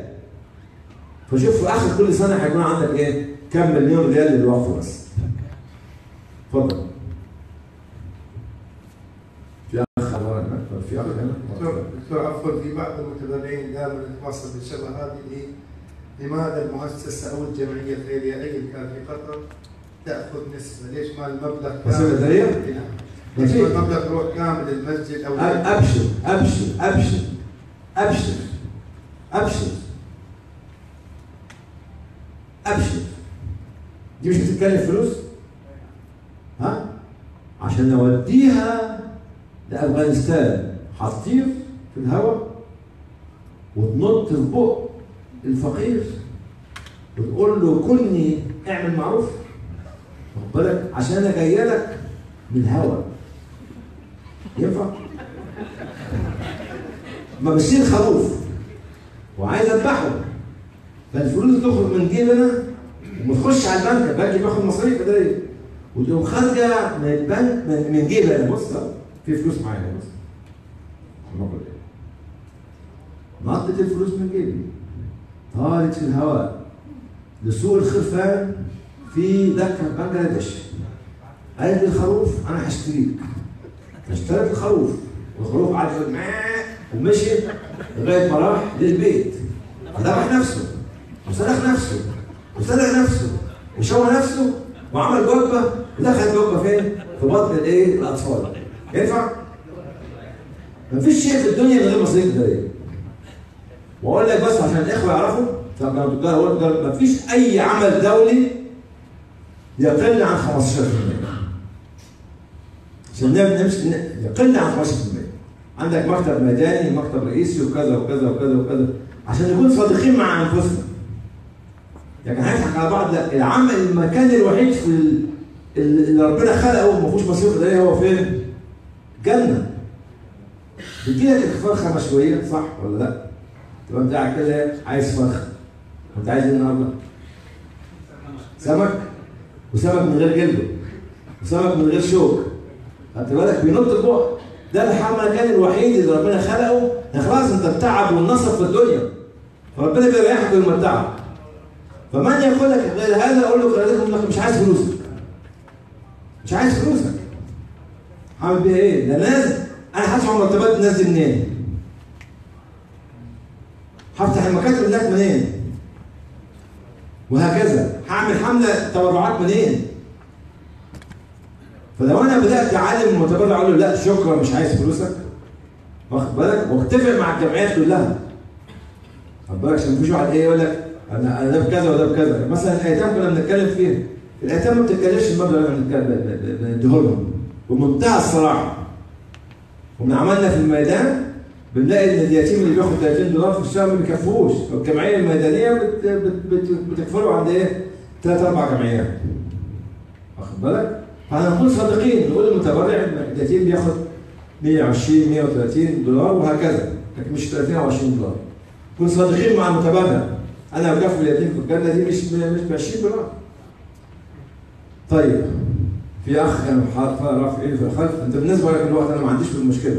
فشوف في اخر كل سنه هيكون عندك ايه؟ كم مليون ريال للوقف بس. اتفضل. في اخ ورا هناك؟ ولا في اخ هنا؟ دكتور دكتور عفوا في بعض المتابعين دائما يتواصل بالشبه هذه اللي هي لماذا المؤسسه او الجمعيه الخيريه ايا كان في قطر تاخذ نسبه؟ ليش ما المبلغ نسبة ذريعة؟ إي نعم. ليش ما المبلغ يروح كامل للمسجد او أب- ابشر ابشر ابشر ابشر ابشر ابشر دي مش بتتكلف فلوس؟ ها؟ عشان نوديها لافغانستان هتطير في الهواء وتنط في بق الفقير وتقول له كلني اعمل معروف واخد بالك عشان انا جاي لك من الهوا ينفع؟ ما بشيل خروف وعايز اذبحه فالفلوس تخرج من جيبنا وما تخش على البنك البنك بياخد مصاريف اداريه وتقوم خارجه من البنك من, من جيبي انا بص في فلوس معايا بص ما أقول إيه. نطت الفلوس من جيبي طارت في الهواء لسوق الخرفان في دكه بنجلاديش قالت لي الخروف انا هشتريك اشتريت الخروف والخروف قعد يقول "مااا" ومشي لغايه ما راح للبيت ذبح نفسه وسلخ نفسه وسلخ نفسه وشوى نفسه وعمل وجبه ودخل الوجبه فين؟ في بطن الايه؟ الاطفال ينفع؟ مفيش شيء في الدنيا من غير مصاريف اداريه واقول لك بس عشان الاخوه يعرفوا طب لو تجار اقول تجار مفيش اي عمل دولي يقل عن 15% عشان نب- نمشي ن- يقل عن 15% عندك مكتب ميداني مكتب رئيسي وكذا وكذا وكذا وكذا عشان نكون صادقين مع انفسنا يعني هنضحك على بعض لا العمل المكان الوحيد في ال- ال- اللي ربنا خلقه ما فيهوش مصاريف اداريه هو فين؟ جنه بتجيلك الفرخه مشويه صح ولا لا؟ تبقى انت قاعد كده عايز فرخه انت عايز ايه النهارده؟ سمك وسمك من غير جلده وسمك من غير شوك خدت بالك بينط البق ده المكان الوحيد اللي ربنا خلقه ده خلاص انت التعب والنصب في الدنيا فربنا بيريحك ويمتعك فمن يقول لك غير هذا اقول له خليكم لك مش عايز فلوسك مش عايز فلوسك هعمل بيها ايه؟ ده لازم انا هدفع مرتبات الناس دي منين؟ هفتح المكاتب هناك منين؟ وهكذا هعمل حمله تبرعات منين؟ فلو انا بدات اعلم المتبرع اقول له لا شكرا مش عايز فلوسك واخد بالك واتفق مع الجمعيات كلها خد بالك عشان مفيش واحد ايه يقول لك انا انا ده بكذا وده بكذا مثلا الايتام كنا بنتكلم فيها الايتام ما بتتكلمش المبلغ اللي بنتكلم بنديه لهم بمنتهى الصراحه ومن عملنا في الميدان بنلاقي ان اليتيم اللي بياخد 30 دولار في الشهر ما بيكفوش فالجمعيه الميدانيه بت بت بت بتكفله عند ايه؟ ثلاث اربع جمعيات واخد بالك؟ فهنكون صادقين نقول للمتبرع ان اليتيم بياخد 120 130 دولار وهكذا لكن مش 30 او 20 دولار نكون صادقين مع المتبرع انا بكفي اليتيم في الجنه دي مش مش ب 20 دولار طيب في اخ كان حاط رافع ايده في الخلف انت بالنسبه لك الوقت انا ما عنديش في المشكله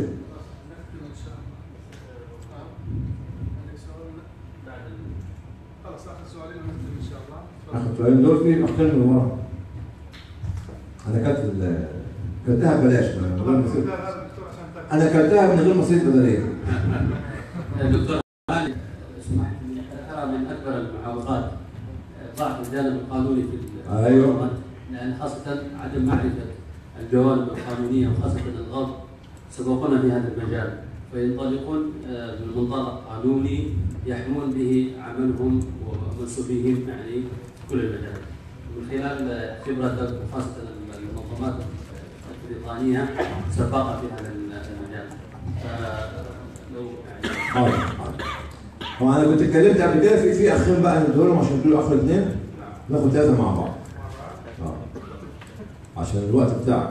خلاص اخر سؤالين ونختم ان شاء الله اخد سؤالين دول في اختين من ورا انا كانت ال- كلتها ببلاش من غير مصاريف انا كلتها من غير مصاريف بدنيه دكتور علي اسمح لي ترى من اكبر المعوقات ضعف الجانب القانوني في ال- أيوة. لان خاصه عدم معرفه الجوانب القانونيه وخاصه الغرب سبقونا في هذا المجال فينطلقون آه، من منطلق قانوني يحمون به عملهم ومنسوبيهم يعني في كل المجالات من خلال آه، خبرتك وخاصه المنظمات البريطانيه سباقه في هذا المجال فلو يعني حاضر حاضر. هو انا كنت اتكلمت قبل كده في في اخين بقى ندولهم عشان دول اخر اثنين ناخد ثلاثه مع بعض اه عشان الوقت بتاعك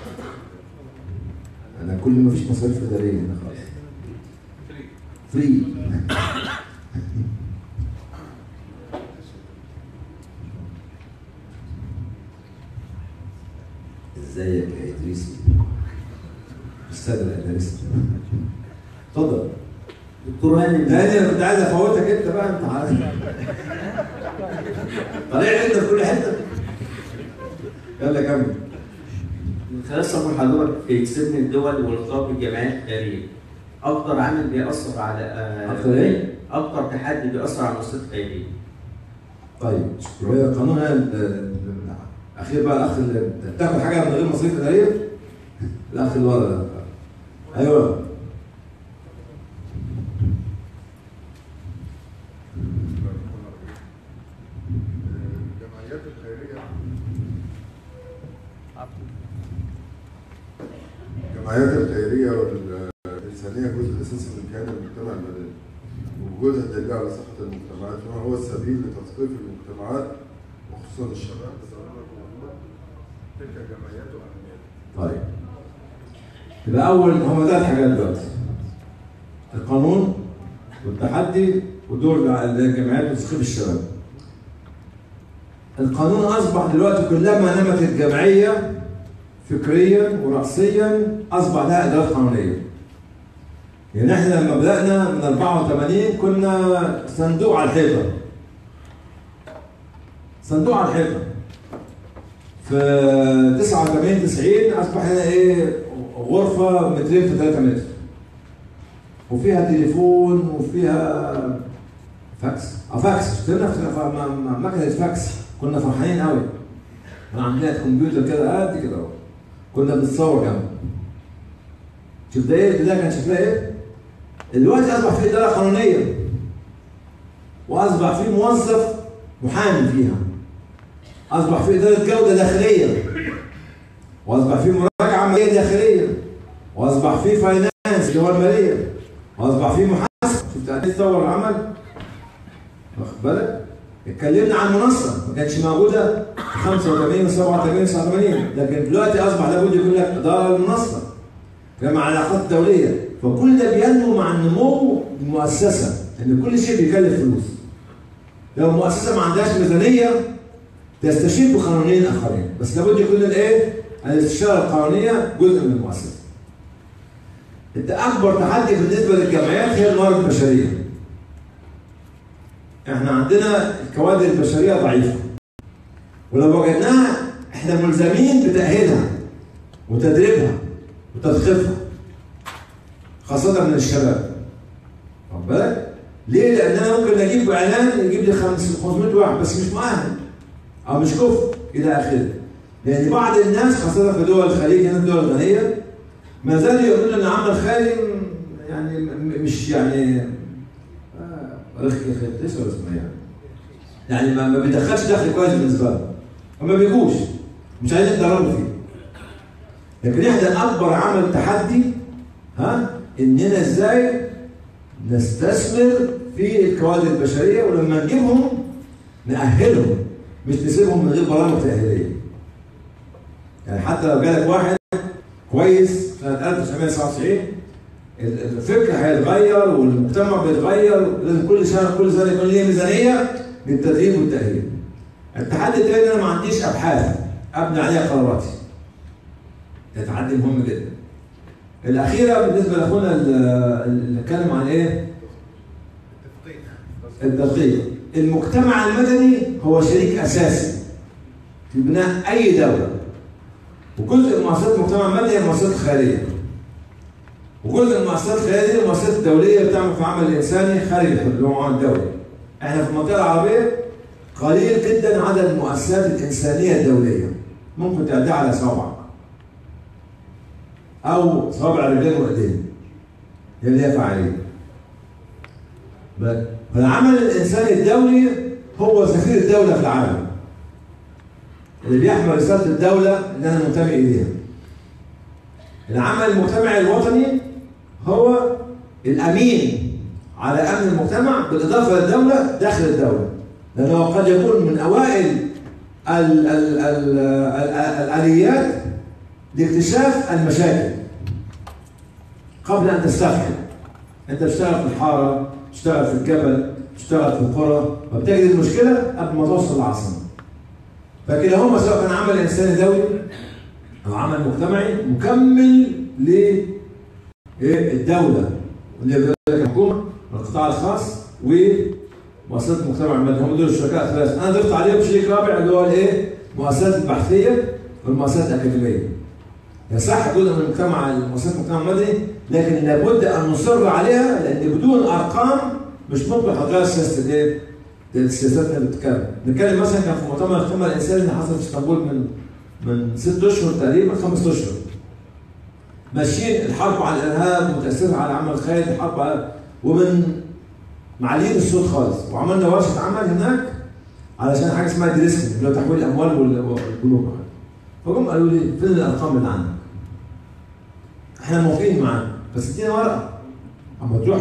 انا كل ما فيش مصاريف اداريه هنا خلاص فري ازيك يا ادريسي استاذ الادريسي اتفضل دكتور هاني هاني انا كنت عايز افوتك انت بقى انت عارف طالع انت في كل حته يلا كمل من خلال سفر حضرتك في سن الدول والارتباط بالجمعيات الخيريه اكتر عامل بيأثر على آه، أكتر إيه؟ اكتر تحدي بيأثر على المؤسسات الخيريه طيب وهي قانون الاخير بقى الاخ اللي بتاخد حاجه من غير مصاريف اداريه الاخ اللي ورا ده ايوه الجمعيات الخيريه الجمعيات الخيريه والانسانيه جزء اساسي من كيان المجتمع المدني ووجودها دليل على صحه المجتمعات فما هو السبيل لتثقيف المجتمعات وخصوصا الشباب تلك الجمعيات واهميتها طيب يبقى اول هم ثلاث حاجات دلوقتي القانون والتحدي ودور الجمعيات وتثقيف الشباب القانون اصبح دلوقتي كلما نمت الجمعيه فكريا وراسيا اصبح لها ادارات قانونيه يعني احنا لما بدانا من 84 كنا صندوق على الحيطه صندوق على الحيطه في 89 90 اصبح هنا ايه غرفه مترين في 3 متر وفيها تليفون وفيها فاكس اه فاكس اشترينا في ف- م- م- مكنه فاكس كنا فرحانين قوي كان عندنا كمبيوتر كده قد كده اهو كنا بنتصور جنبه شوف ده ايه ده كان شكلها ايه دلوقتي اصبح في اداره قانونيه واصبح في موظف محامي فيها اصبح في اداره جوده داخليه واصبح في مراجعه ماليه داخليه واصبح في فاينانس اللي هو الماليه واصبح في محاسبه شفت قد ايه تطور العمل واخد بالك اتكلمنا عن منصه ما كانتش موجوده في 85 و87 و89 لكن دلوقتي اصبح لابد يكون لك اداره للمنصه كما على العلاقات الدوليه فكل ده بينمو مع النمو المؤسسه ان كل شيء بيكلف فلوس لو المؤسسه ما عندهاش ميزانيه تستشير بقانونين اخرين بس لابد يكون الايه الاستشاره القانونيه جزء من المؤسسه انت اكبر تحدي بالنسبه للجمعيات هي الموارد البشريه احنا عندنا الكوادر البشريه ضعيفه ولو وجدناها احنا ملزمين بتاهيلها وتدريبها وتثقيفها خاصه من الشباب واخد بالك ليه؟ لان انا ممكن اجيب اعلان يجيب لي 500 واحد بس مش مؤهل او مش كفء الى اخره لان بعض الناس خاصه في دول الخليج هنا الدول الغنيه ما زالوا يقولون ان العمل الخيري يعني م- مش يعني آه، رخي ليش ولا اسمه يعني يعني ما, ما بيدخلش دخل كويس بالنسبه لهم وما بيجوش مش عايزين يتدربوا فيه لكن احنا اكبر عمل تحدي ها اننا ازاي نستثمر في الكوادر البشريه ولما نجيبهم نأهلهم مش نسيبهم من غير برامج تأهيليه. يعني حتى لو جالك واحد كويس سنة 1999 ال- الفكر هيتغير والمجتمع بيتغير لازم كل سنة كل سنة يكون ليه ميزانية للتدريب والتأهيل. التحدي الثاني انا ما عنديش ابحاث ابني عليها قراراتي. ده تحدي مهم جدا. الأخيرة بالنسبة لأخونا ال- اللي اتكلم عن إيه؟ التدقيق. المجتمع المدني هو شريك أساسي في بناء أي دولة. وجزء من مؤسسات المجتمع المدني هي المؤسسات الخيرية. وجزء من المؤسسات الخيرية دي المؤسسات الدولية بتعمل في العمل الإنساني خارج العمل الدولي. إحنا في المنطقة العربية قليل جدا عدد المؤسسات الإنسانية الدولية. ممكن تعدها على صوابعك. او صابع رجلين وايدين هي اللي هي فعاليه ب- فالعمل الانساني الدولي هو سفير الدوله في العالم اللي بيحمل رساله الدوله اللي انا منتمي اليها العمل المجتمعي الوطني هو الامين على امن المجتمع بالاضافه للدوله داخل الدوله لانه قد يكون من اوائل ال ال ال ال الاليات لاكتشاف المشاكل قبل ان تستفحل انت بتشتغل في الحاره تشتغل في الجبل تشتغل في القرى فبتجد المشكله قبل ما توصل للعاصمه فكلاهما سواء كان عمل انساني دولي او عمل مجتمعي مكمل ل إيه؟ الدوله واللي بيقول لك الحكومه والقطاع الخاص ومؤسسات المجتمع المدني هم دول الشركاء الثلاثه انا ضفت عليهم شريك رابع اللي هو الايه؟ المؤسسات البحثيه والمؤسسات الاكاديميه يصح جزء من المجتمع المؤسسات المجتمع المدني لكن لابد ان نصر عليها لان بدون ارقام مش ممكن هتغير سياسه الايه؟ السياسات اللي بتتكلم نتكلم مثلا كان في مؤتمر المجتمع الانساني اللي حصل في اسطنبول من من ست اشهر تقريبا خمس اشهر ماشيين الحرب على الارهاب متاثره على العمل الخيري الحرب على ومن معلين الصوت خالص وعملنا ورشه عمل هناك علشان حاجه اسمها دريسكن اللي هو تحويل الاموال وال- والبنوك فجم قالوا لي فين الارقام اللي عندك؟ احنا موافقين معاك بس ادينا ورقه اما تروح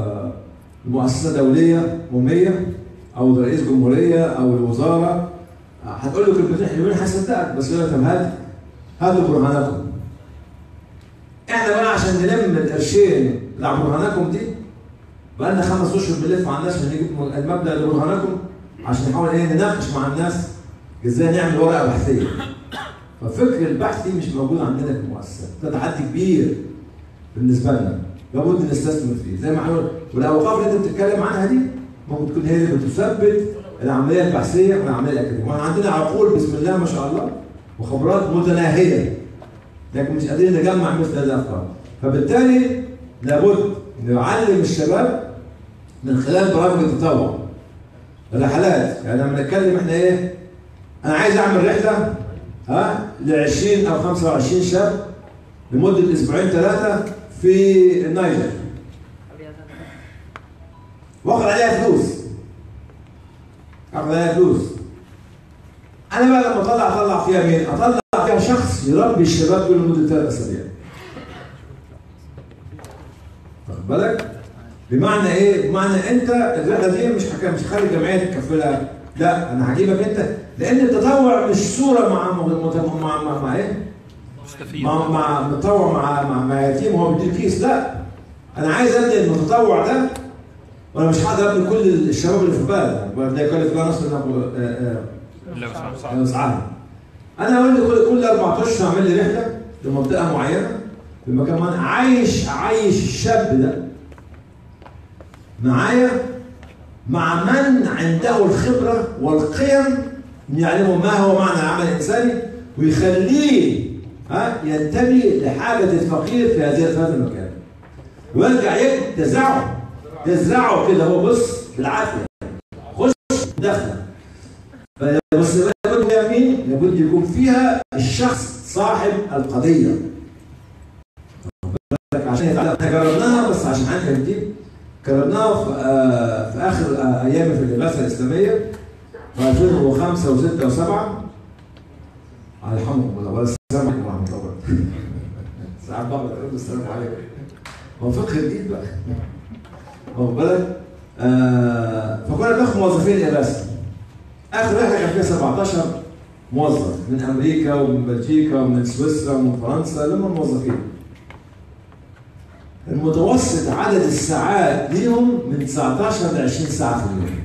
لمؤسسه دوليه مهميه او رئيس جمهوريه او الوزاره هتقول له كلمتين حلوين هيصدقك بس يقول لك طب هات هاتوا برهانكم احنا بقى عشان نلم القرشين بتاع برهانكم دي بقى لنا خمس اشهر بنلف على الناس عشان نجيب المبدا اللي برهانكم عشان نحاول ايه نناقش مع الناس ازاي نعمل ورقه بحثيه ففكر البحث دي مش موجود عندنا في المؤسسات ده تحدي كبير بالنسبه لنا لابد نستثمر فيه زي ما احنا والاوقاف اللي انت بتتكلم عنها دي ممكن تكون هي اللي بتثبت العمليه البحثيه والعمليه الاكاديميه واحنا عندنا عقول بسم الله ما شاء الله وخبرات متناهيه لكن مش قادرين نجمع مثل هذه الافكار فبالتالي لابد نعلم الشباب من خلال برامج التطوع الرحلات يعني لما نتكلم احنا ايه انا عايز اعمل رحله ها ل 20 او 25 شاب لمده اسبوعين ثلاثه في النيجر واخد عليها فلوس اخد عليها فلوس انا بقى لما اطلع اطلع فيها مين؟ اطلع فيها شخص يربي الشباب دول لمده ثلاث اسابيع واخد بالك؟ بمعنى ايه؟ بمعنى انت الرحله دي مش حكا مش خارج جمعيه تكفلها لا انا هجيبك انت لان التطوع مش صوره مع مع مع, مع, مع ايه؟ مستفيد مع مع متطوع مع مع, مع يتيم وهو بيدير كيس لا انا عايز ابني المتطوع ده وانا مش هقدر ابني كل الشباب اللي في البلد ده يكلف بقى نص اسعار انا اقول لي كل كل اربع اشهر اعمل لي رحله لمنطقه معينه في مكان معين عايش عايش الشاب ده معايا مع من عنده الخبره والقيم ان يعلمه ما هو معنى العمل الانساني ويخليه ها ينتمي لحاجه الفقير في هذه هذا المكان ويرجع يزرعه يزرعه كده هو بص بالعافيه خش دخل بس لابد فيها مين؟ لابد يكون فيها الشخص صاحب القضيه عشان يتعلم احنا جربناها بس عشان عندنا دي جربناها في, آه في اخر آه ايامي في الدراسه الاسلاميه في 2005 و6 و7 الحمد لله ولا السلام عليكم ورحمه الله وبركاته ساعات بقى بقول السلام عليكم هو فقه جديد بقى واخد بالك آه فكنا بناخد موظفين الرسم اخر رحله كان فيها 17 موظف من امريكا ومن بلجيكا ومن سويسرا ومن فرنسا لما الموظفين المتوسط عدد الساعات ليهم من 19 ل 20 ساعه في اليوم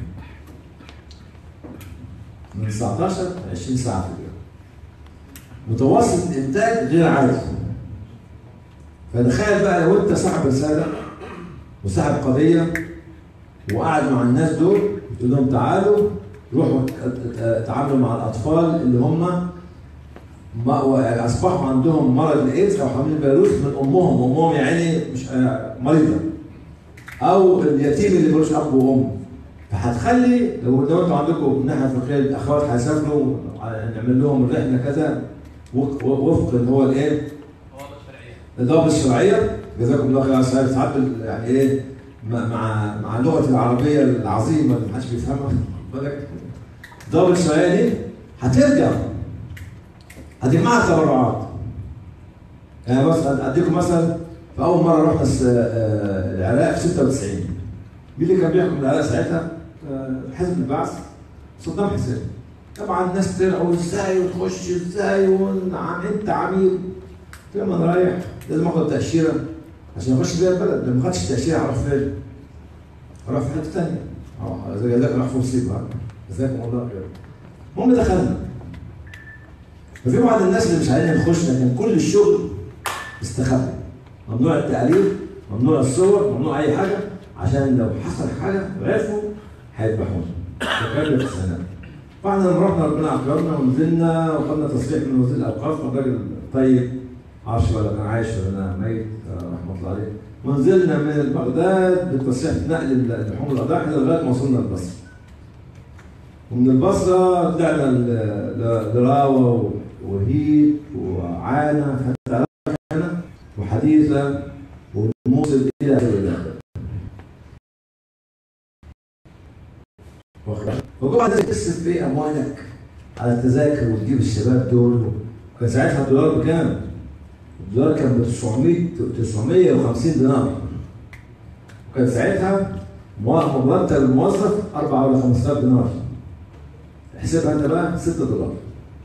من 19 ل 20 ساعه في اليوم متوسط الانتاج غير عادي فتخيل بقى لو انت صاحب رساله وصاحب قضيه وقاعد مع الناس دول تقول لهم تعالوا روحوا تعاملوا مع الاطفال اللي هم ما اصبحوا عندهم مرض الايدز او حاملين فيروس من امهم امهم يعني مش مريضه او اليتيم اللي ملوش اب وام فهتخلي لو لو انتوا عندكم من الناحيه الفقهيه الاخوات هيسافروا نعمل لهم الرحله كذا وفق اللي هو الايه؟ الضوابط الشرعيه جزاكم الله خير ساعات ساعات يعني ايه مع مع اللغه العربيه العظيمه اللي محدش بيفهمها بالك الضوابط الشرعيه دي هترجع هتجمع تبرعات يعني بس اديكم مثلا في اول مره رحنا العراق في 96 مين اللي كان بيحكم العراق ساعتها؟ حزب البعث صدام حسين طبعا الناس طلعوا ازاي وتخش ازاي ونعم انت عميل لما انا رايح لازم اخد تاشيره عشان اخش بيها البلد لو ما خدتش تاشيره هروح فين؟ هروح في حته ثانيه اه زي ذاك راح في مصيبه جزاكم الله خير المهم دخلنا ففي بعض الناس اللي مش عايزين نخش لكن كل الشغل استخبى ممنوع التأليف ممنوع الصور ممنوع أي حاجة عشان لو حصل حاجة عرفوا هيذبحونا فكان في السنة فاحنا لما رحنا ربنا أكرمنا ونزلنا وخدنا تصريح من وزير الأوقاف من راجل طيب معرفش ولا كان عايش ولا ميت رحمة الله عليه ونزلنا من بغداد بالتصريح نقل اللحوم الأضاحي لغاية ما وصلنا البصرة ومن البصرة طلعنا لراوة وهيد وعانة حتى هنا وحديثة والموصل إلى آخره فجوع الناس تصرف ايه اموالك على التذاكر وتجيب الشباب دول كان ساعتها الدولار بكام؟ الدولار كان ب 900 950 دينار وكان ساعتها مرتب الموظف 4 ولا 5000 دينار احسبها انت بقى 6 دولار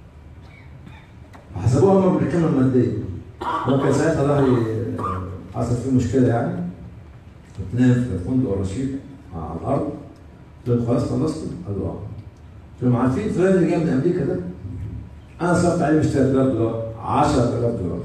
حسبوها هم بالقيمه الماديه هو كان ساعتها ظهري آه، حصل فيه مشكله يعني كنت نايم في فندق الرشيد على الارض قلت لهم خلاص خلصتوا؟ قالوا اه قلت لهم عارفين فلان اللي جاي من امريكا ده؟ انا صرفت عليه مش 3000 دولار 10000 دولار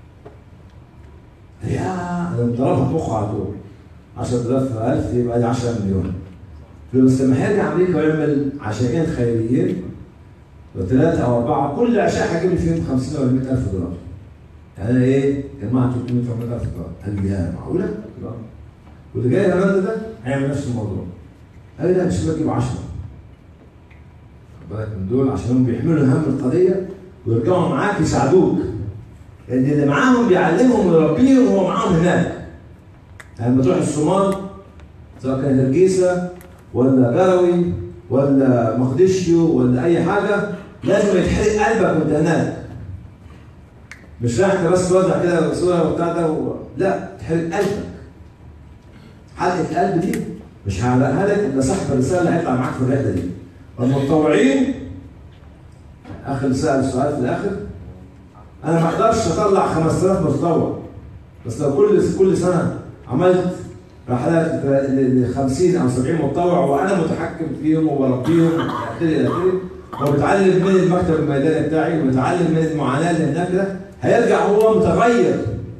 يا انا ضربها في مخه على طول 10000 في 1000 يبقى دي 10 مليون قلت له بس لما هيرجع امريكا ويعمل عشاءين خيريين وثلاثة أو أربعة كل عشاء هجيب لي فيهم 50 ولا 100000 دولار. يعني أنا إيه؟ جمعت 300 400 ألف دولار. قال لي يا معقولة؟ قلت له آه. واللي جاي هولندا ده هيعمل نفس الموضوع. قال لي لا مش بجيب 10. خد بالك من دول عشان هم بيحملوا هم القضية ويرجعوا معاك يساعدوك. لأن اللي معاهم بيعلمهم ويربيهم وهو معاهم هناك. يعني لما تروح الصومال سواء كانت الجيسة ولا جروي ولا مقدشيو ولا أي حاجة لازم يتحرق قلبك وأنت هناك. مش رايح بس توزع كده صورة وبتاع ده و... لا تحرق قلبك. حلقة القلب دي مش هعلقها لك إلا صاحب الرسالة اللي هيطلع معاك في الرحلة دي. المتطوعين آخر رسالة السؤال في الآخر أنا ما أقدرش أطلع 5000 متطوع بس لو كل كل سنة عملت رحلات ل 50 او 70 متطوع وانا متحكم فيهم وبربيهم الى اخره الى اخره وبتعلم من المكتب الميداني بتاعي وبتعلم من المعاناه اللي هناك ده هيرجع هو متغير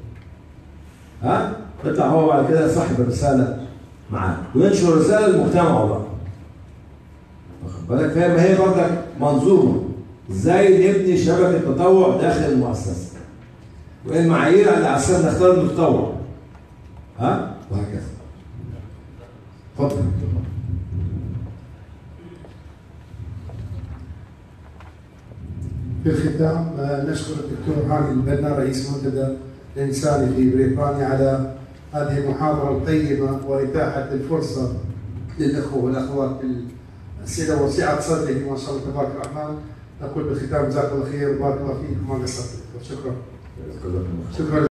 ها يطلع هو بعد كده صاحب الرساله معاه وينشر الرساله للمجتمع بقى واخد بالك فاهم هي برضك منظومه ازاي نبني شبكه تطوع داخل المؤسسه وايه المعايير اللي على اساسها نختار المتطوع ها وهكذا اتفضل في الختام آه، نشكر الدكتور هاني البنا رئيس منتدى الانساني في بريطانيا على هذه المحاضره القيمه واتاحه الفرصه للاخوه والاخوات بالاسئله وسعه صدره ما شاء الله تبارك الرحمن نقول بالختام جزاك الله خير وبارك الله فيكم وما قصرتم شكرا شكرا